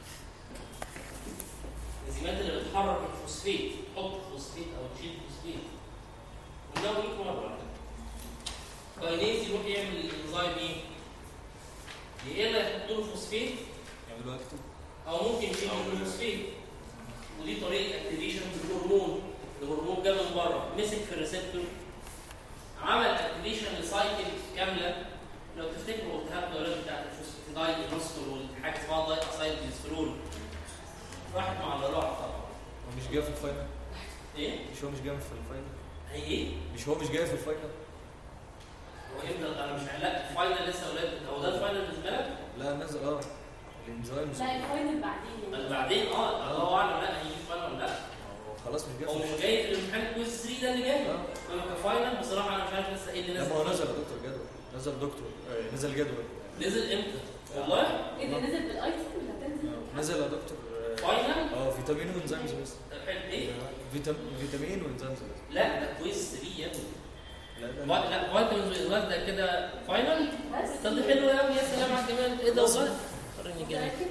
الانزيمات اللي بتحرك الفوسفيت تحط فوسفيت او تشيل فوسفيت وده 100 مره كاينيز يروح يعمل الانزيم ايه؟ يا اما يحط له فوسفيت يعملوا اكتف او ممكن يشيل له فوسفيت ودي طريقه اكتيفيشن بالهرمون الهرمون جه من بره مسك في الريسبتور عمل اكتيفيشن لسايكل كامله لو تفتكروا قلتها الدورات بتاعت الفوسفاتيدايل انوستول والحاجه اسمها داي اسايد جليسرول راحت مع اللي راح طبعا هو مش جاي في الفاينل ايه؟ مش هو مش جاي في الفاينل هي ايه؟ مش هو مش جاي في الفاينل هو امتى انا مش لا الفاينل لسه اولاد هو ده الفاينل بالنسبه لك؟ لا نزل اه الانزيمز لا الفاينل بعدين يعني بعدين اه الله اعلم لا هيجي فاينل ولا لا هو خلاص مش جاي هو في مش الفاينل جاي في الامتحان كويز 3 ده اللي جاي اه انا كفاينل بصراحه انا مش عارف لسه ايه اللي لا نازل ما هو نزل يا دكتور جدول نزل دكتور آه، نزل جدول نزل امتى؟ والله ايه ده نزل بالاي تي ولا تنزل نزل يا دكتور اه فاينل آه، فيتامين وانزيمز بس طب حلو ايه؟ فيتام- فيتامين وانزيمز بس لا ده كويز 3 يا ابني لا ده وا- لا فيتامينز وإنزيمات ده كده فاينل بس طب ده حلو قوي يا سلام على الجمال ايه ده والله وريني كده متأكد؟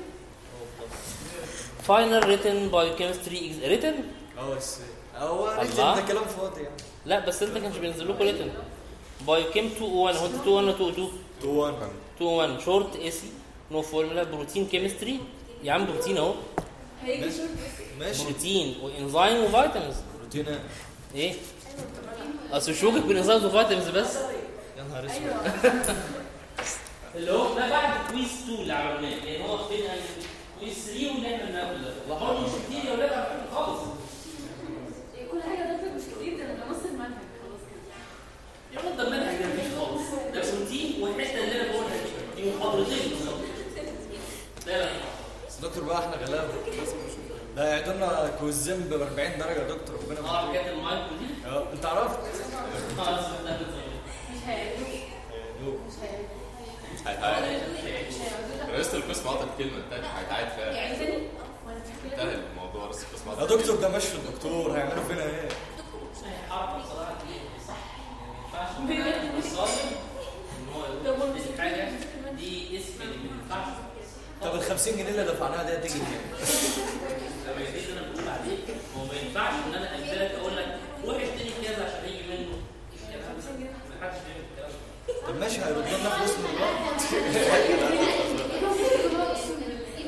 فاينل ريتن باي كيمستري ريتن اه بس هو الله. ريتن ده كلام فاضي يعني لا بس انت كانش بينزل لكم ريتن باي كيم 201 هو انت 201 ولا 22 2 1 201 شورت اي سي نو فورمولا بروتين كيمستري يا عم بروتين اهو هيجي ماشي. شورت ماشي بروتين وانزيم وفيتامينز روتينا ايه اصل مش فوقك بالانزيمز وفيتامينز بس يا نهار اسود ايوه اللي هو ده بعد كويز 2 اللي عملناه يعني هو بين كويز 3 واللي احنا بنعمله ده برضه مش كتير يا ولاد على فكرة خالص كل حاجه دكتور مش كتير ده انا نص المنهج خلاص كده يا ولاد ده المنهج ده مفيش خالص ده بروتين والحته اللي انا بقولها دي دي محاضرتين بالظبط لا لا بس دكتور بقى احنا غلابه ده يعيدوا لنا كويزين ب 40 درجه يا دكتور ربنا اه يبارك حكايه المايكرو دي اه انت عرفت خلاص ده مش هيعملوا مش هيعملوا مش هيعملوا رئيسة القسم عطت الكلمة التانية هيتعاد فيها يعني تاني ولا تحكي انتهى لك الموضوع رئيسة القسم يا عطت دكتور ده مش الدكتور هيعملوا فينا ايه حرب بصراحه دي صح يعني ما ينفعش الصادم ان هو يقول دي حاجه دي اسم اللي ما ينفعش طب ال 50 جنيه اللي دفعناها دي تيجي منين؟ لما يجي اللي انا بقول عليه هو ما ينفعش ان انا اجبرك اقول لك روح اشتري كذا عشان يجي منه ما حدش بيعمل الكلام ده طب ماشي هيردوا لنا فلوس من الوقت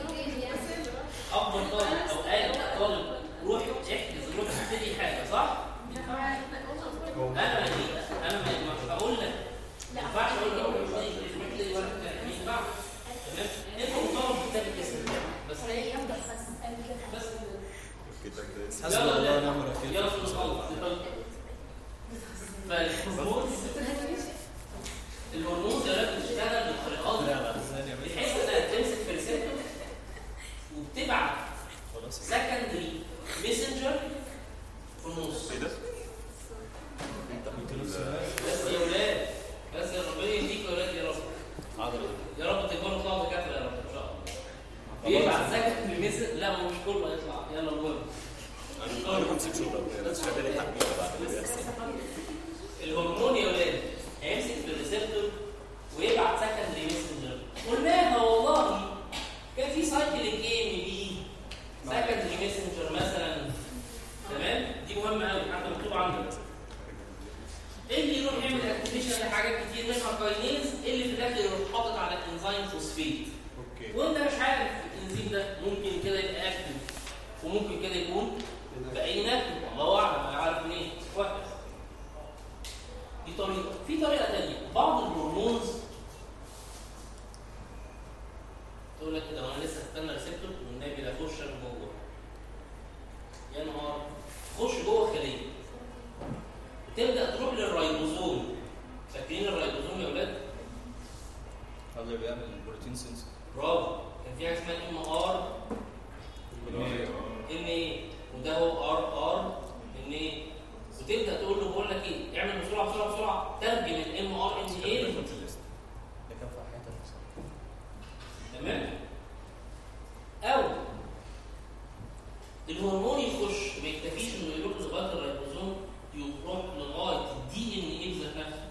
حسبي الله ونعم الوكيل يلا في الخلط فالهرمونز الهرمونز يا ولاد بتشتغل بالطريقات دي بحيث انها تمسك في ريسبتور وبتبعت خلاص سكندري ميسنجر في النص ايه ده؟ بس يا ولاد بس يا ربنا يهديك يا ولاد يا رب حاضر يا رب تكونوا طلعوا دكاتره يا رب ان شاء الله بيبعت سكندري ميسنجر لا ما هو مش كله هيطلع يلا المهم انا همسك شغل الناس شغاله يحبيها بعد اللي بيحصل الهرمون يا ولاد هيمسك في الريسبتور ويبعت سكندري ميسنجر قلناها والله كان في سايكل اي ام بي سكندري ميسنجر مثلا تمام دي مهمه قوي حتى مكتوب عندك اللي يروح يعمل اكتيفيشن لحاجات كتير منها كاينيز اللي في الاخر يروح حاطط على الانزيم فوسفيت اوكي وانت مش عارف الانزيم ده ممكن كده يبقى اكتف وممكن كده يكون بقى اناكتف الله اعلم انا عارف منين وهكذا دي طريقه في طريقه ثانيه بعض الهرمونز تقول لك ده انا لسه استنى ريسبتور والنبي ده خش انا جوه يا نهار خش جوه خليه تبدا تروح للرايبوزوم فاكرين الرايبوزوم يا اولاد؟ هذا اللي بيعمل البروتين سنس برافو كان في حاجه اسمها ام ار ان ايه وده هو ار ار ان ايه وتبدا تقول له بقول لك ايه اعمل بسرعه بسرعه بسرعه ترجم الام ار ان ايه ده كان في حياتك تمام او الهرمون يخش ما يكتفيش انه يروح لغايه الريبوزوم يروح لغايه الدي ان ايه ذات نفسه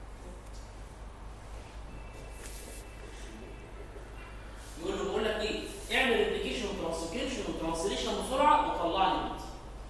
يقول له بقول لك ايه اعمل ابلكيشن وترانسكريبشن وترانسليشن بسرعه وطلع لي النت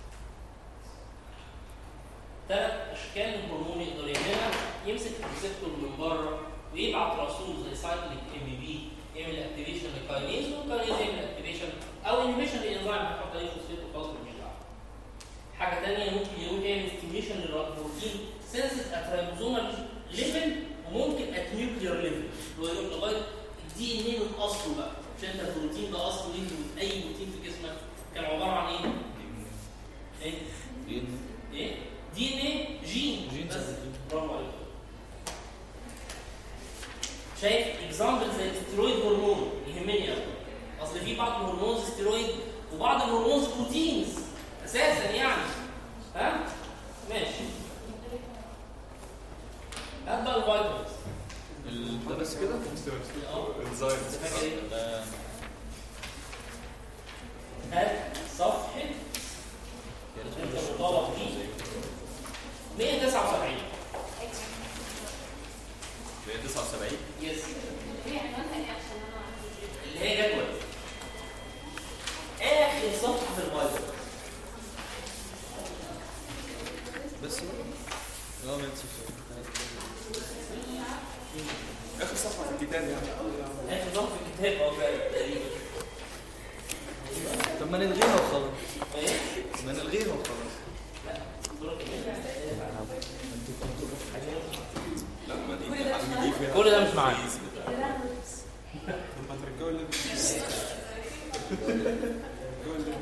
ثلاث اشكال الهرمون يقدر يعملها يمسك الريسبتور من بره ويبعت رسول زي سايكليك ام بي يعمل اكتيفيشن للكاينيز والكاينيز يعمل اكتيفيشن او انيميشن للانزيم هيحط عليه فوسفيت وخلاص مش دعوه. حاجه ثانيه ممكن يروح يعمل ستيميشن للبروتين سنسز ات رايبوزومال ليفل وممكن ات نيوكليير ليفل اللي هو يروح لغايه الدي ان ايه من اصله بقى مش انت البروتين ده اصله ليه من اي بروتين في جسمك كان عباره عن ايه؟ ايه؟ ايه؟ دي ان ايه؟ جين جين بس زي برافو عليك شايف اكزامبل زي الستيرويد هرمون يهمني قوي اصل في بعض الهرمونز ستيرويد وبعض الهرمونز بروتينز اساسا يعني ها ماشي هات بقى الفيتامينز ال- ده بس كده اه انزايم انت فاكر ايه؟ ده هات صفحه انت مطالب فيه 179 179 يس هي عنوانها ايه عشان انا عندي اللي هي جدول اخر صفحه في الفايبر بس اه ما اخر صفحه في الكتاب يعني اخر صفحه في الكتاب اه فعلا تقريبا طب ما نلغيها وخلاص ايه؟ ما نلغيها وخلاص لا دورك إيه؟ لا ما دي كل ده مش دي فيها كل ده مش معايا. تركيز بتاع. لما ترجعوا اللي ترجعوا اللي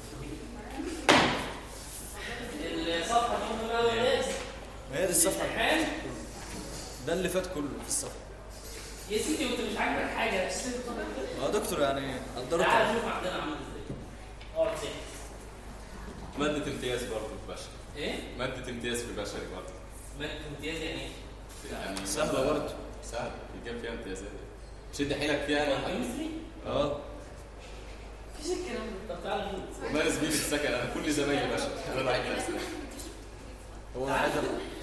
الصفحه دي مهمه قوي للناس ما هي دي الصفحه امتحان ده اللي فات كله في الصفحه يا سيدي وانت مش عاجبك حاجه اه دكتور يعني قدرت تعال شوف عندنا عامل ازاي اقعد ساكت ماده امتياز برضه في البشري ايه؟ ماده امتياز في البشري برضه مادة امتياز يعني ايه؟ يعني سهله برضه سهل يجيب فيها امتيازات شد حيلك فيها يعني كيمستري؟ اه مفيش الكلام ده طب تعالى نشوف والله زميلي في السكن انا كل زمايلي بشري انا الوحيد اللي أسنان. هو عايز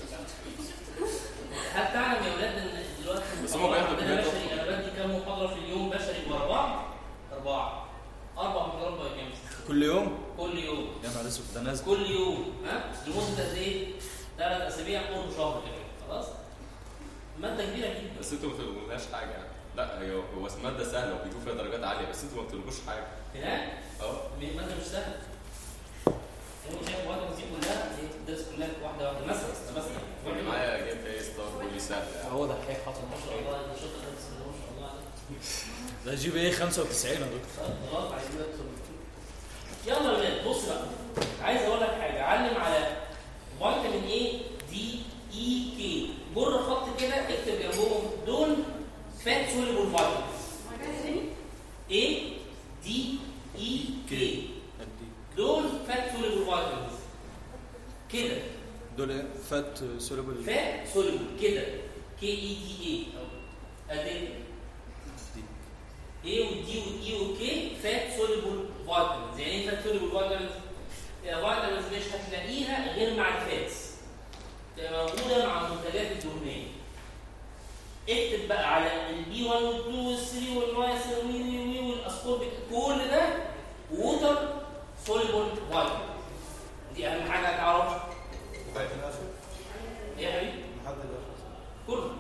هل تعلم يا ولاد ان دلوقتي بس هما بياخدوا عندنا كميات بشري انا بدي كام محاضره في اليوم بشري ورا بعض؟ اربعه اربع محاضرات بايوكيمستري كل يوم كل يوم يا نهار اسود ده نازل كل يوم ها لمده قد ايه؟ ثلاث اسابيع قرب شهر كمان خلاص؟ ماده كبيره جدا بس انتوا ما بتلقولناش حاجه يعني لا هي هو ماده سهله وبيجوا فيها درجات عاليه بس انتوا ما بتلقوش حاجه هناك اه ماده مش سهله هو شايف واحده دي كلها هي بتدرس كلها واحده واحده مثلا مثلا واللي معايا جايب فيها ستار بيقول لي سهل يعني هو دحيح حاطط ما شاء الله انت شاطر خالص ما شاء الله عليك ده جي بي ايه 95 يا دكتور غلط عايزين ندخل يلا يا ولاد بص بقى عايز اقول لك حاجه علم على فيتامين اي دي اي كي جر خط كده اكتب جنبهم دول فات سوليبل فيتامينز حاجة تاني اي دي اي كي دول فات سوليبل فيتامينز كده دول ايه فات سوليبل فات سوليبل كده كي اي دي اي او ادي اي ودي والاي وكي فات سوليبل فيتامينز يعني ايه فات سوليبل فيتامينز؟ فيتامينز مش هتلاقيها غير مع الفاتس تبقى موجوده مع المنتجات الدهنيه اكتب بقى على البي 1 وال 2 وال 3 والنايسين وي وي وي والاسكوربيك كل ده ووتر سوليبل فيتامينز دي اهم حاجه هتعرفها وقت الأسد ايه يا حبيبي؟ لحد الأسد كله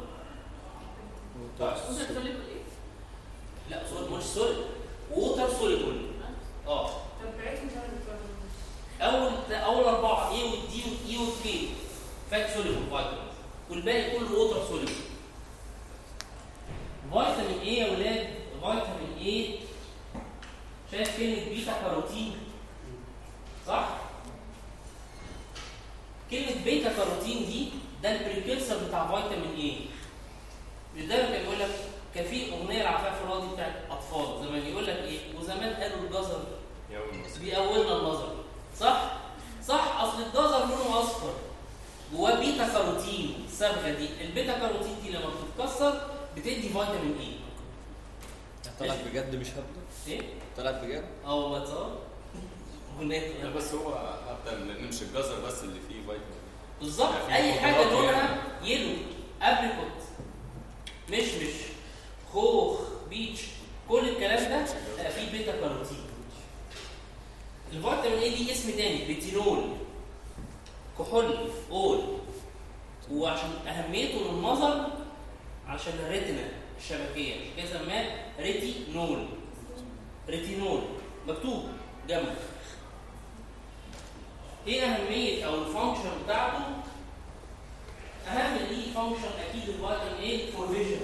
وصلت تقول لي ايه؟ لا سوليد مش سوليد ووتر سوليبل اه طب بعتهم تاني بتوع- اول اول اربعه اي والدي والاي والكي فات سوليبل فيتامينز والباقي كله ووتر سوليبل فيتامين ايه يا ولاد فيتامين ايه شايف كلمه بيتا كاروتين صح كلمه بيتا كاروتين دي ده البريكيرسر بتاع فيتامين ايه مش دايما كان يقول لك كان في اغنيه العفاف الراضي بتاعت اطفال زمان يقول لك ايه وزمان قالوا الجزر يوم مصر بيقولنا النظر صح صح اصل الجزر لونه اصفر جواه بيتا كاروتين الصبغه دي البيتا كاروتين دي لما بتتكسر بتدي فيتامين اي طلعت بجد مش هبدا ايه طلعت بجد اه والله تصور هناك لا بس هو حتى لان مش الجزر بس اللي فيه فيتامين بالظبط في اي حاجه خضروات لونها يلو ابريكوت مشمش خوخ بيتش كل الكلام ده بقى فيه بيتا كاروتين الفيتامين اي دي اسم تاني ريتينول كحول اول وعشان اهميته للنظر عشان الريتنا الشبكيه عشان كده سماه ريتينول ريتينول مكتوب جنبه ايه اهميه او الفانكشن بتاعته اهم ليه فانكشن اكيد الفيتامين ايه فور فيجن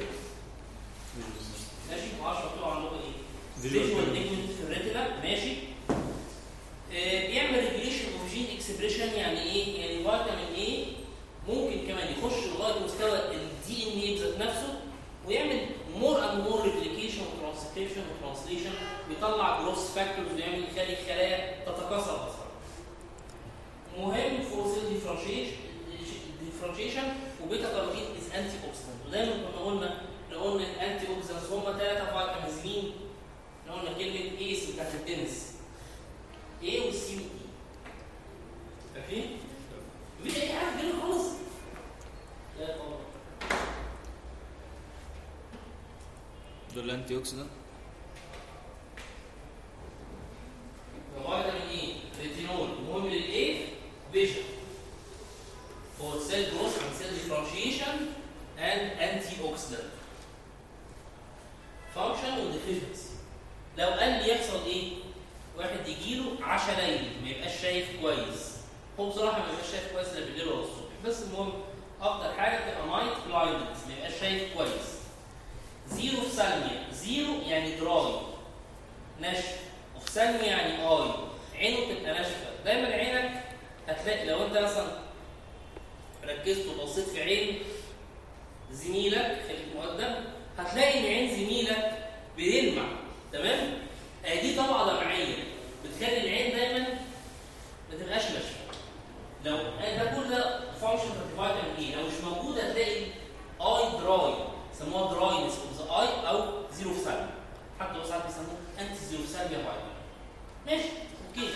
ماشي ما اعرفش مكتوب عندكم ايه فيجوال بيجمنت في الريتنا ماشي آه، بيعمل ريجوليشن اوف جين اكسبريشن يعني ايه؟ يعني فيتامين ايه ممكن كمان يخش لغايه مستوى الدي ان اي ذات نفسه ويعمل مور اند مور ريبليكيشن وترانسكريبشن وترانسليشن ويطلع جروس فاكتورز ويعمل يخلي الخلايا تتكاثر اسرع. مهم فور سيل ديفرنشيشن وبيتا كاروتين از انتي اوكسيدنت ودايما كنا قلنا لو قلنا الانتي اوكسيدنتس هم ثلاثه فيتامينز مين؟ لو قلنا كلمه ايس بتاعت التنس A والسي والإي فاكرين؟ مفيش أي حاجة كده خالص لا طبعا دول الانتي اوكسيدنت فيتامين اي ريتينول مهم للايه؟ فيجن فور سيل جروث and cell differentiation and antioxidant function والديفيشنسي لو قال لي يحصل ايه؟ واحد يجيله عشا ليل ما يبقاش شايف كويس هو بصراحه ما يبقاش شايف كويس لا بالليل ولا الصبح بس المهم اكتر حاجه تبقى نايت بلايندنس ما يبقاش شايف كويس زيرو في ثانيه زيرو يعني دراي ناشف وفي ثانيه يعني اي عينه تبقى ناشفه دايما عينك هتلاقي لو انت مثلا ركزت وبصيت في عين زميلك خليك مؤدب هتلاقي ان عين زميلك بيلمع تمام آه دي طبقه دمعيه بتخلي العين دايما ما تبقاش ناشفه لو آه ده كل ده فانكشن فيتامين اي لو مش موجود هتلاقي اي دراي سموها دراينس اوف ذا اي او زيرو سالب حتى لو ساعات بيسموه انتي زيرو سالب يا فيتامين ماشي اوكي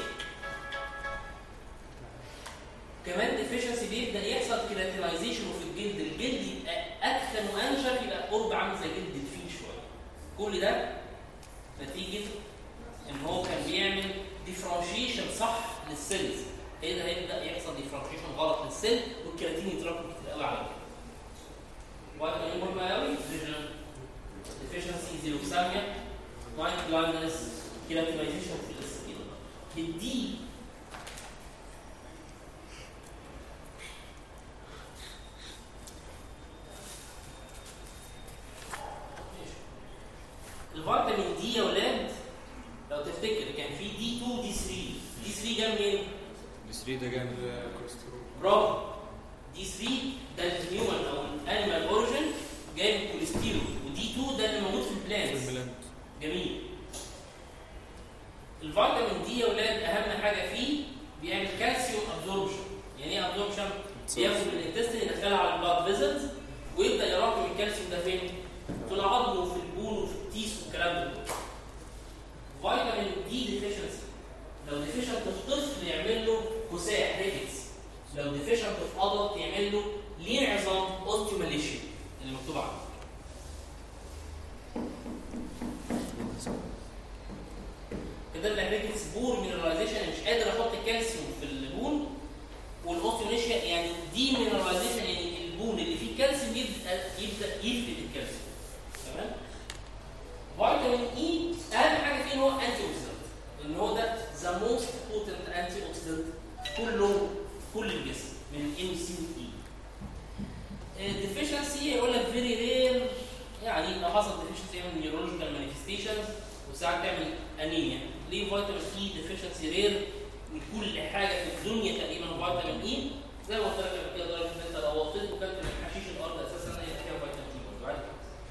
كمان ديفيشنسي بيبدا يحصل كيراتينايزيشن في الجلد الجلد يبقى ادخن وانشف يبقى قرب عامل زي جلد الفيل شويه كل ده نتيجه ان هو كان بيعمل ديفرنشيشن صح للسيلز كده هيبدا يحصل ديفرنشيشن غلط للسيل والكيراتين يتراكم كتير قوي على فيتامين مهمه قوي فيجن ديفيشنسي زيروكساميا نايت بلايندنس كيراتينايزيشن في السكين الدي الفيتامين دي يا ولاد لو تفتكر كان في دي 2 دي 3 دي 3 جاي منين؟ دي 3 ده جامد كوليسترول برافو دي 3 ده الهيومن او الانيمال اوريجن جاي من الكوليسترول ودي 2 ده اللي موجود في في البلانتس الميلان جميل الفيتامين دي يا اولاد اهم حاجه فيه بيعمل كالسيوم ابزوربشن يعني ايه ابزوربشن بياخد من الانتستين يدخلها على البلاد فيزلز ويبدا يراكم الكالسيوم ده فين في العظم وفي البون وفي التيس والكلام ده فيتامين دي ديفيشنسي لو ديفيشنت في طفل يعمل له كساح ريكتس لو ديفيشنت في ادلت يعمل له لين عظام اوستيوماليشيا اللي مكتوب عنه كده الريكتس بور مينراليزيشن مش قادر احط الكالسيوم في البون والاوستيوماليشيا يعني دي مينراليزيشن يعني البون اللي فيه كالسيوم يبدا يبدا يفقد الكالسيوم تمام فيتامين اي اهم حاجه فيه إن هو انتي اوكسيدنت لان هو ده ذا موست بوتنت انتي اوكسيدنت كله كل الجسم من الام سي اي الديفيشنسي يقول لك فيري رير يعني لو حصل ديفيشنسي من نيورولوجيكال مانيفستيشنز وساعات تعمل انيميا ليه فيتامين اي ديفيشنسي رير من كل حاجه في الدنيا تقريبا فيتامين اي زي ما قلت لك قبل كده درجه ان انت لو وطيت وكلت من حشيش الارض اساسا هي فيها فيتامين اي برضه عادي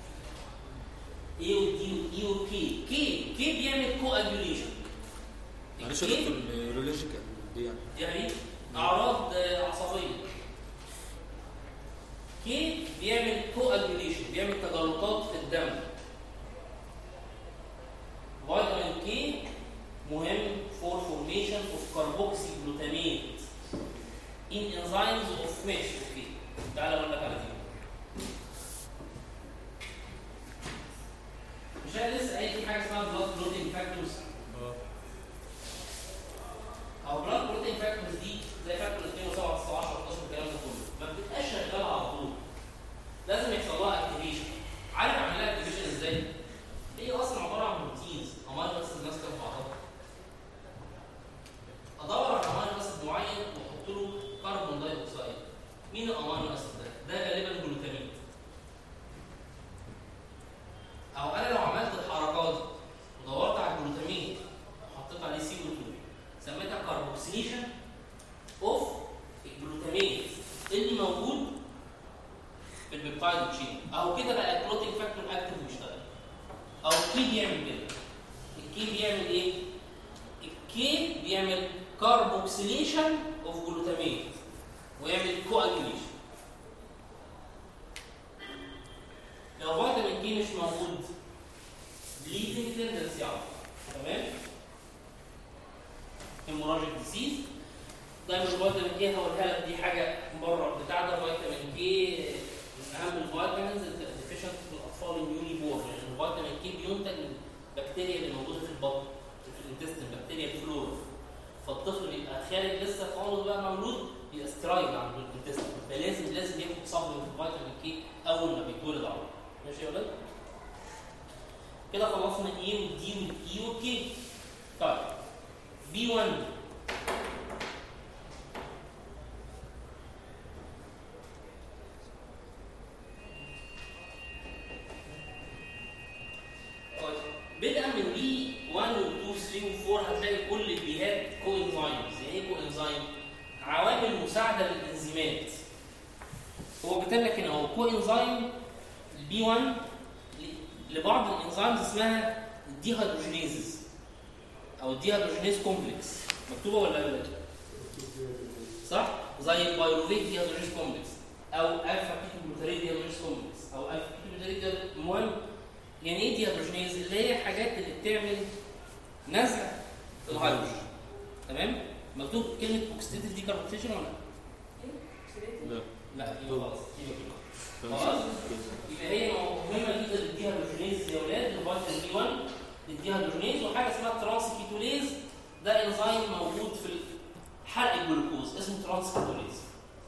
اي ودي واي وكي كي كي بيعمل كواجوليشن معلش يا دكتور نيورولوجيكال دي يعني يعني اعراض آه، عصبيه كي بيعمل كواجوليشن بيعمل تجلطات في الدم فيتامين كي مهم فور فورميشن اوف كاربوكسي جلوتاميت ان انزيمز اوف ماشي اوكي تعالى اقول لك على دي مش انا لسه قايل في حاجه اسمها بلاد بروتين فاكتورز اه او بلاد بروتين فاكتورز دي زي فاكتور 2 و7 16 13 الكلام ده كله ما بتبقاش شغاله على طول لازم يحصل لها اكتيفيشن عارف اعمل لها اكتيفيشن ازاي؟ هي اصلا عباره عن بروتينز امينو اسيد ماسكه في بعضها ادور على امينو اسيد معين واحط له كربون داي اوكسيد مين الامينو اسيد ده؟ ده غالبا جلوتامين او انا لو عملت الحركات دي ودورت على الجلوتامين وحطيت عليه سي او 2 سميتها كاربوكسيليشن اوف الجلوتامين اللي موجود في البيبتايد تشين اهو كده بقى البروتين فاكتور اكتف بيشتغل او الكي بيعمل كده الكي بيعمل ايه؟ الكي بيعمل كاربوكسيليشن اوف جلوتامين ويعمل كواجوليشن لو فيتامين كي مش موجود بليدنج تندنسي على طول. تمام هيموراجيك ديسيز دايما الفيتامين كي هقولها لك دي حاجه بره بتاع ده فيتامين كي من اهم الفيتامينز الديفيشنت في الاطفال النيولي بورن لان الفيتامين كي بينتج من البكتيريا اللي موجوده في البطن في الانتستين بكتيريا الفلورا فالطفل بيبقى خارج لسه خالص بقى مولود بيبقى سترايد عند الانتستين فلازم لازم ياخد سبلمنت فيتامين كي اول ما بيتولد على طول ماشي يا ولاد؟ كده خلصنا ايه والدي والاي والكي طيب بي 1 طيب بدءا من بي 1 و 2 3 و 4 هتلاقي كل البيهات كو انزيمز يعني ايه كو انزيم؟ عوامل مساعده للانزيمات هو كاتب لك هنا هو كو انزيم البي 1 ل- لبعض الانزيمز اسمها الديهيدروجينيزز او الديهيدروجينيز كومبلكس مكتوبه ولا لا؟ صح؟ زي البايروفيت ديهيدروجينيز كومبلكس او الفا كيتوجلوتاريت ديهيدروجينيز كومبلكس او الفا كيتوجلوتاريت ديهيدروجينيز- المهم يعني ايه ديهيدروجينيز؟ اللي هي حاجات اللي بتعمل نزع في الهيدروجين تمام؟ مكتوب كلمه اوكسيديتيف دي كاربوكسيشن ولا لا؟ لا لا يبقى خلاص يبقى كده. خلاص يبقى هي مهمه جدا للديهيدروجينيز يا اولاد الفيتامين بي 1 للديهيدروجينيز وحاجه اسمها ترانسكيتوليز ده انزيم موجود في حرق الجلوكوز اسمه ترانسكيتوليز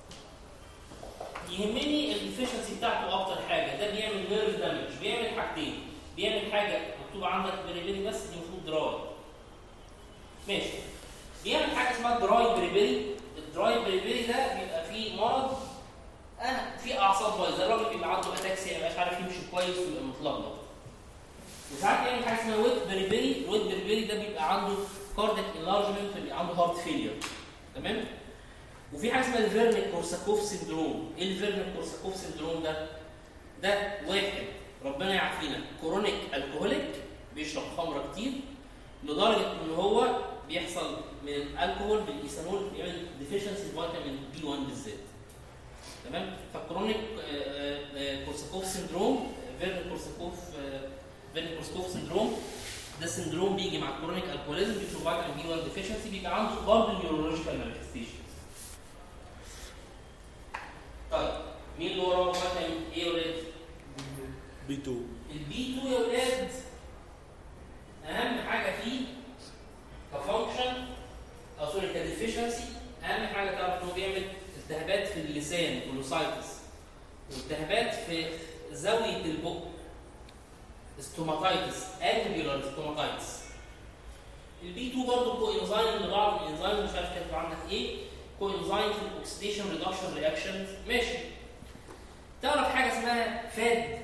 يهمني الافشنسي بتاعته اكتر حاجه ده بيعمل نيرف دامج بيعمل حاجتين بيعمل حاجه مكتوب عندك بريبيري بس دي المفروض دراي ماشي بيعمل حاجه اسمها دراي بريبيري الدراي بريبيري ده بيبقى فيه مرض أه في اعصاب بايظه الراجل بيبقى عنده اتاكسيا مش عارف يمشي كويس ويبقى متلخبط وساعات يعمل حاجه اسمها ويت بريبيري الويت بريبيري ده بيبقى عنده كارديك انلارجمنت فبيبقى عنده هارت فيلير تمام وفي حاجه اسمها الفيرنيك كورساكوف سيندروم ايه الفيرنيك كورساكوف سيندروم ده ده واحد ربنا يعافينا كورونيك الكهوليك بيشرب خمره كتير لدرجه ان هو بيحصل من الالكهول بالايثانول بيعمل ديفيشنسي فيتامين بي 1 بالذات تمام فالكرونيك آه، آه، كورساكوف سيندروم فيرنيك كورساكوف آه، فيرنيك كورساكوف سيندروم ده سندروم بيجي مع الكرونيك الكوليزم بيشوف فيتامين بي 1 ديفيشنسي بيبقى عنده برضه نيورولوجيكال مانيفستيشنز طيب مين اللي وراه فيتامين ايه يا ولاد؟ بي 2 البي 2 يا ولاد اهم حاجه فيه كفانكشن او سوري كديفيشنسي اهم حاجه تعرف ان هو بيعمل التهابات في اللسان كولوسايتس والتهابات في زاويه البق ستوماتايتس الفيولار ستوماتايتس البي 2 برضه كو انزايم لبعض الانزايم مش عارف كاتب عندك ايه كو انزايم في الاكسيديشن ريدكشن رياكشنز ماشي تعرف حاجه اسمها فاد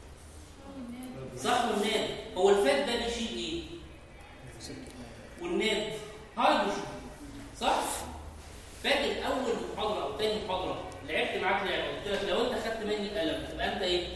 صح والناد هو الفات ده بيشيل ايه والناد هيدروجين صح فاكر اول محاضره او تاني محاضره لعبت معاك لعبه قلت لك لو انت خدت مني قلم تبقى انت ايه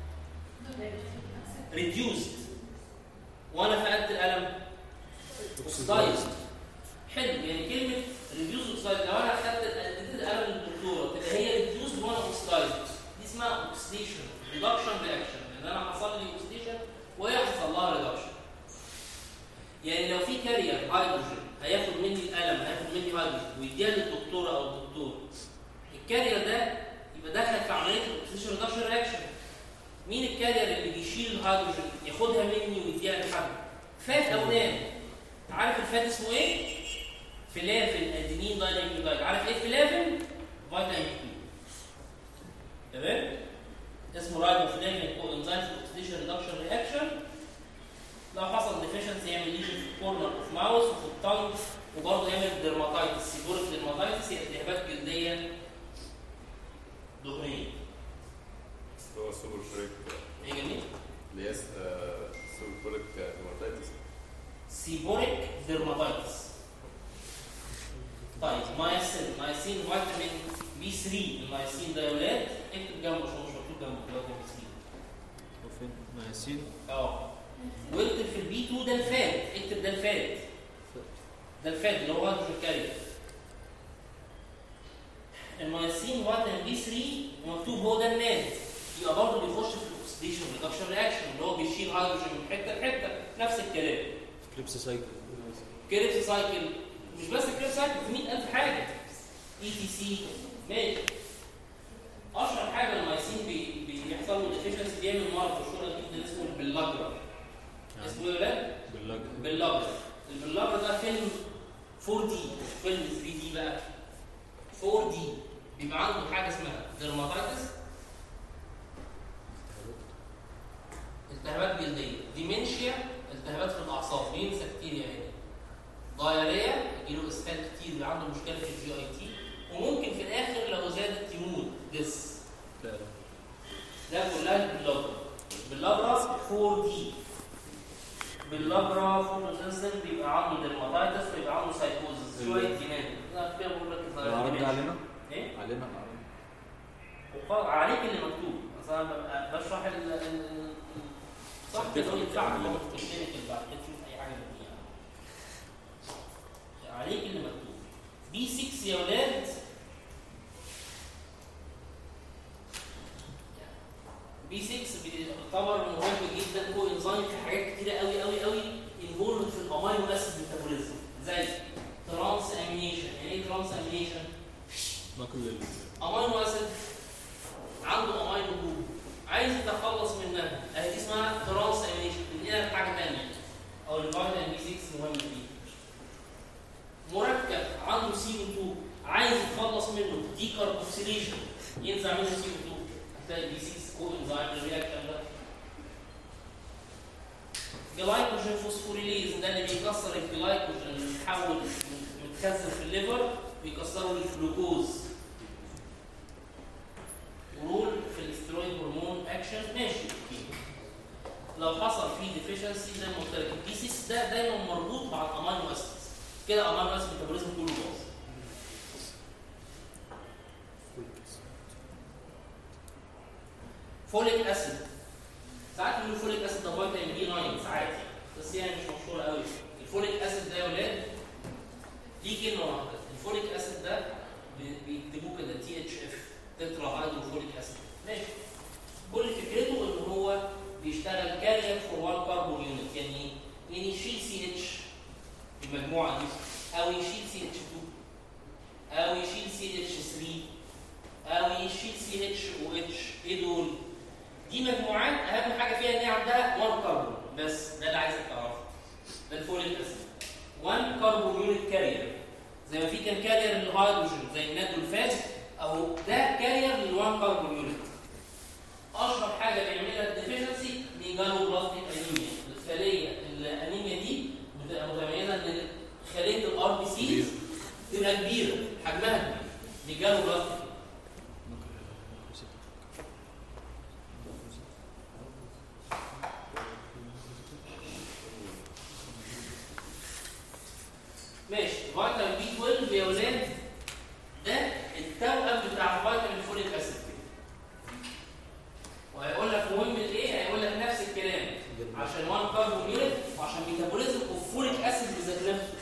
ريديوسد وانا فقدت القلم اوكسدايزد حلو يعني كلمه ريديوس اوكسدايزد لو انا خدت اديت القلم للدكتوره تبقى هي ريديوسد وانا اوكسدايزد دي اسمها اوكسيديشن ريدكشن رياكشن ان انا حصل لي اوكسيديشن وهي حصل لها ريدكشن يعني لو في كارير هيدروجين هياخد مني القلم هياخد مني هيدروجين ويديها للدكتوره او الدكتور الكارير ده يبقى دخل في عمليه الاكسيديشن ريدكشن رياكشن مين الكارير اللي بيشيل الهيدروجين ياخدها مني ويديها لحد فات او نام عارف الفات اسمه ايه فلافل ادينين دايناميكلورايد عارف ايه فلافل فيتامين بي تمام اسمه رايبوفلافين كو انزيم في الاكسيديشن ريدكشن رياكشن لو حصل ديفيشنسي يعمل ليجن في الكورنر اوف ماوس وفي التانج وبرضه يعمل ديرماتايتس سيبوريك ديرماتايتس هي التهابات جلديه دهنيه هو السوبر فريك ايه جميل اللي هي سوبر فريك هيماتايتس سيبوريك ديرماتايتس طيب مايسين مايسين فيتامين بي 3 المايسين ده يا ولاد اكتب جنبه عشان مش مكتوب جنبه فيتامين بي وفين مايسين 3 اه واكتب في البي 2 ده الفات اكتب ده الفات ده الفات اللي هو هيدروجين كارير المايسين فيتامين بي 3 مكتوب هو ده الناد يبقى برضه بيخش في الاكسديشن ريدكشن رياكشن اللي هو بيشيل هيدروجين من حته لحته نفس الكلام كريبس سايكل كريبس سايكل مش بس كريبس سايكل في 100000 حاجه اي تي سي ماشي اشهر حاجه المايسين بي بيحصل له ديفيشنسي بيعمل مرض مشهور جدا اسمه البلاجرا اسمه ايه يا ولاد؟ باللاج باللاجرا البلاجرا ده فيلم 4 دي فيلم 3 دي بقى 4 دي بيبقى عنده حاجه اسمها ديرماتايتس التهابات جلديه ديمنشيا التهابات في الاعصاب بينسى كتير يا عيني ضايريه يجيله اسهال كتير اللي عنده مشكله في الجي اي تي وممكن في الاخر لو زادت يموت دس لا لا ده كلها باللابرا باللابرا 4 دي باللابرا فوتوسنسن بيبقى عنده ديرماتايتس ويبقى عنده سايكوزس شويه جنان انا كده بقول لك العرض ده علينا ايه علينا وقال عليك اللي مكتوب بس انا ببقى بشرح ال ال- صح كده هو ينفع اللي مكتوب كلينيكال بعد كده تشوف اي حاجه من دي يعني. عليك اللي مكتوب بي 6 يا ولاد بي 6 بيعتبر مهم جدا كو انزيم في حاجات كتيره قوي قوي قوي انفولد في الامينو اسيد ميتابوليزم زي ترانس امينيشن يعني ايه ترانس امينيشن؟ ناكل ال- امينو اسيد عنده امينو جروب عايز يتخلص منها اهي دي اسمها ترانس امينيشن تنقلها لحاجه ثانيه او الفيتامين بي 6 مهم فيه مركب عنده سي 2 عايز يتخلص منه دي كاربوكسيليشن ينزع منه سي 2 هتلاقي بي 6 كو انزيم الرياكشن ده جلايكوجين فوسفوريليز ده اللي بيكسر الجلايكوجين اللي بيتحول متخزن في الليفر بيكسره للجلوكوز رول في الاسترويد هرمون اكشن ماشي لو حصل فيه ديفيشنسي زي ما قلت لك البي 6 ده دايما مربوط مع الامينو اسيدز كده الامينو اسيد ميتابوليزم كله باظ فوليك اسيد ساعات بيقولوا فوليك اسيد ده فيتامين بي 9 ساعات يعني بس يعني مش مشهور قوي الفوليك اسيد ده يا ولاد ليه كلمه واحده الفوليك اسيد ده بي- بيكتبوه كده تي اتش اف تترا هيدروفوليك اسيد ماشي كل فكرته ان هو بيشتغل كارير فور وان كاربون يونت يعني ايه؟ يعني يشيل سي اتش المجموعه دي او يشيل سي اتش 2 او يشيل سي اتش 3 او يشيل سي اتش او اتش ايه دول؟ دي مجموعات اهم حاجه فيها ان هي عندها 1 كربون بس ده اللي عايزك تعرفه ده الفوليك اسيد 1 كربون يونت كارير زي ما في كان كارير للهيدروجين زي الناد والفاز او ده كارير لل1 كربون يونت اشهر حاجه بيعملها الديفيشنسي ميجالو بلاستيك انيميا الخليه الانيميا دي بتبقى متميزه ان خليه الار بي سي تبقى كبيره حجمها كبير ميجالو بلاستيك ماشي فيتامين بي 12 يا ولاد ده التوأم بتاع فيتامين فوليك اسيد وهيقول لك مهم الايه هيقول لك نفس الكلام عشان 1 كاربون يونت وعشان ميتابوليزم اوف فوليك اسيد بذات نفسه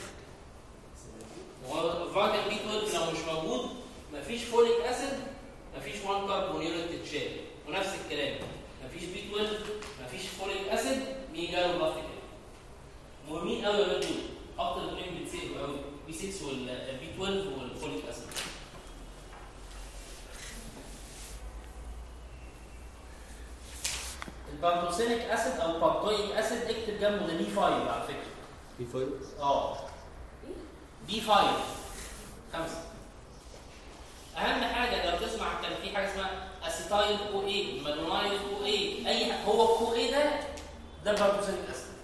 هو فيتامين بي 12 لو مش موجود مفيش فوليك اسيد مفيش 1 كاربون يونت تتشال ونفس الكلام مفيش بي 12 مفيش فوليك اسيد ميجالو بلاستيك مهمين قوي يا ولاد دول اكتر اثنين بيتسالوا قوي بي 6 والبي 12 والفوليك اسيد البانتوسينيك اسيد او بانتويك اسيد اكتب جنبه ده بي 5 على فكره في فايل اه بي 5 خمسه اهم حاجه لو تسمع كان في حاجه اسمها اسيتايل كو اي مالونايل كو اي اي ح- هو كو اي ده ده البانتوسينيك اسيد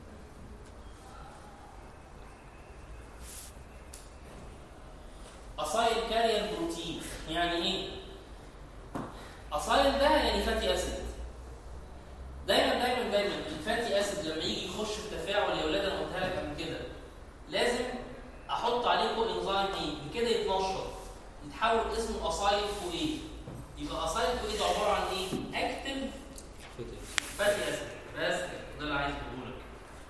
اصايل كارير بروتين يعني ايه اصايل ده يعني فاتي اسيد دايما دايما دايما الفاتي اسيد لما يجي يخش في تفاعل يا ولاد انا قلتها لك قبل كده لازم احط عليه كو انزيم ايه بكده يتنشط يتحول اسمه اصايل كو ايه يبقى اصايل كو ايه ده عباره عن ايه اكتف فاتي اسيد بس كده ده اللي عايز اقوله لك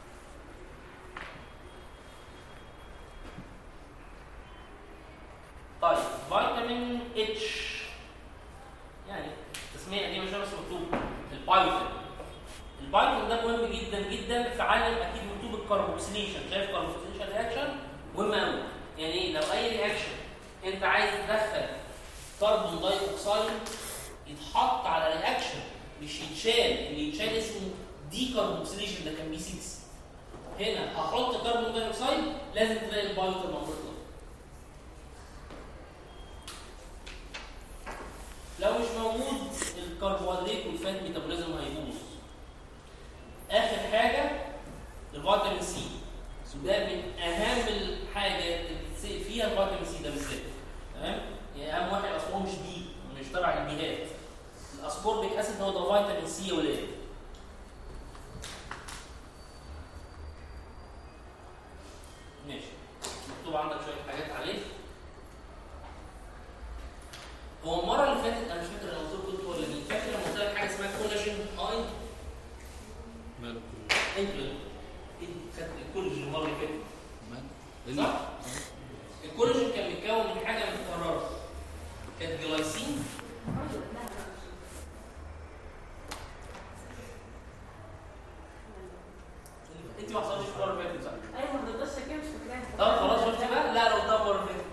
طيب فيتامين اتش يعني التسميه دي مش بس مكتوب البايثون البايثون ده مهم جدا جدا في عالم اكيد مكتوب الكاربوكسيليشن شايف كاربوكسيليشن رياكشن مهم قوي يعني ايه لو اي رياكشن انت عايز تدخل كربون داي اوكسيد يتحط على رياكشن مش يتشال اللي يتشال اسمه دي كاربوكسيليشن ده كان بي 6 هنا هحط كربون داي اوكسيد لازم تلاقي البايثون موجود له لو مش موجود الكربوهيدرات والفات ميتابوليزم هيبوظ اخر حاجه الفيتامين سي ده من اهم الحاجه اللي بتتسال فيها الفيتامين سي ده بالذات تمام يعني اهم واحد اصلا هو مش بي مش تبع البيهات الاسكوربيك اسيد هو ده فيتامين سي يا ولاد ماشي مكتوب عندك شويه حاجات عليه هو المره اللي فاتت انا مش فاكر انا قلت لكم قلت ولا مين فاكر لما قلت لك حاجه اسمها كولاجين اي ماله انت خدت الكولاجين المره اللي فاتت ماله صح؟ الكولاجين كان متكون من حاجه متكرره كانت جلايسين انت ما حصلتش المره اللي فاتت صح؟ ايوه ما تقدرش كده مش فاكراها طب خلاص شفت بقى؟ لا لو قدام المره اللي فاتت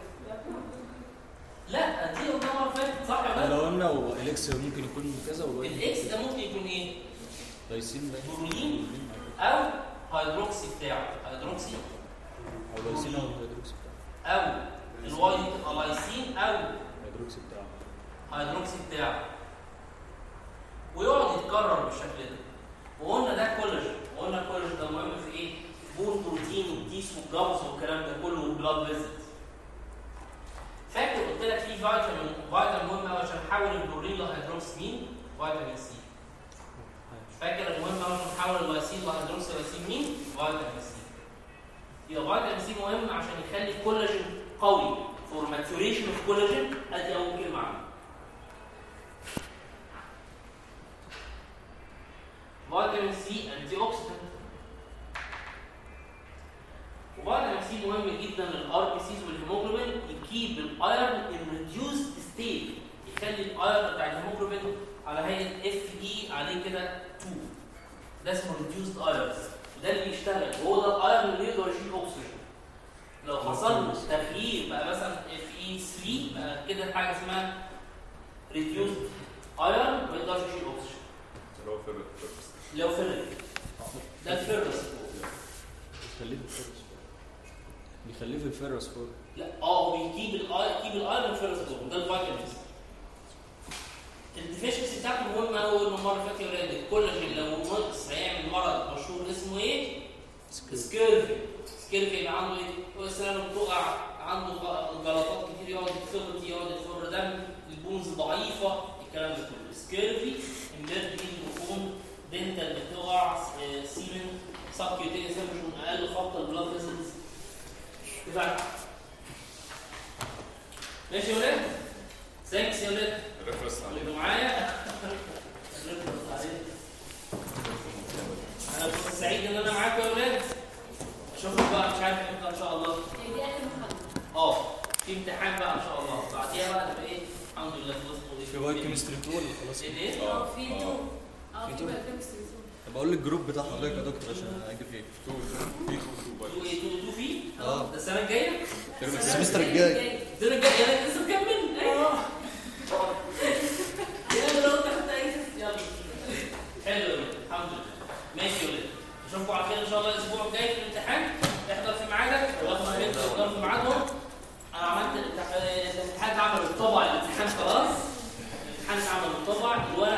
لا دي قدام المره اللي فاتت صح يا لو باشا؟ قلنا والاكس ممكن يكون كذا والواي الاكس ده ممكن يكون ايه؟ لايسين باين. برولين او هيدروكسي بتاعه هيدروكسي او لايسين او الهيدروكسي بتاعه او الواي دي تبقى لايسين او الهيدروكسي بتاعه هيدروكسي بتاعه ويقعد يتكرر بالشكل ده وقلنا ده كولاجين وقلنا الكولاجين ده مهم في ايه؟ بون بروتين والتيس والجوز والكلام ده كله والبلاد فيزلز فاكر قلت لك في فيتامين فيتامين مهم قوي عشان احول البرولين لهيدروكسي مين؟ فيتامين سي فاكر المهم قوي عشان نحول اللايسين لهيدروكسي لايسين مين؟ فيتامين سي يبقى فيتامين سي مهم عشان يخلي الكولاجين قوي فور ماتوريشن اوف كولاجين ادي اول كلمه عنه فيتامين سي انتي اوكسيدنت وفيتامين سي مهم جدا للار بي سيز والهيموجلوبين يكيب الايرون ان ريديوسد ستيت يخلي الايرون بتاع الهيموجلوبين على هيئه اف اي عليه كده 2 ده اسمه ريديوسد ايرون وده اللي بيشتغل وهو ده الايرون اللي يقدر يشيل اكسجين لو حصل له تغيير بقى مثلا اف اي 3 بقى كده حاجه اسمها ريديوسد ايرون ما يقدرش يشيل اكسجين اللي هو فيرت فيرت. لو فرق ده الفيرس بيخليه في الفيرس بيخليه في الفيرس فور لا اه هو بيجيب الاي يجيب الايرون فيرست بورن ده الفيتامينز الديفيشنسي بتاعته مهمه قوي انه مره فاتت يا ولاد الكولاجين لو نقص هيعمل مرض مشهور اسمه ايه؟ سكيرفي سكيرفي يبقى عنده ايه؟ هو سنانه بتقع عنده غ- غلطات كتير يقعد يتخبط يقعد يتفر دم البونز ضعيفه الكلام ده كله سكيرفي امبيرد بون دنتال بتقع آه، سيمن سبكيوتينيوس من اقل خبطه البلاد فيزلز بتاعتك ماشي يا ولاد؟ ثانكس يا ولاد الريفرنس عليه اللي معايا انا كنت سعيد ان انا معاكم يا ولاد اشوفكم بقى مش عارف امتى ان شاء الله يعني دي اخر محاضره اه في امتحان بقى ان شاء الله بعديها بقى تبقى ايه الحمد لله خلصت في باي كيمستري 2 ولا خلاص ايه ايه اه في آه. تو اه في في تو. بايوكيمستري طب اقول لك الجروب بتاع حضرتك يا دكتور عشان اجي فيه تو في تو تو تو باي ايه تو تو في اه. ده السنه الجايه ترم السمستر الجاي. السنه الجايه انا لسه مكمل ايوه يلا لو انت خدت اي يلا حلو يا ولاد الحمد لله ماشي يا ولاد اشوفكم على خير ان شاء الله الاسبوع الجاي في الامتحان احضر في ميعادك واخد بالك احضر في ميعادهم انا عملت الامتحان الامتحان اتعمل الطبع الامتحان خلاص الامتحان اتعمل الطبع الورق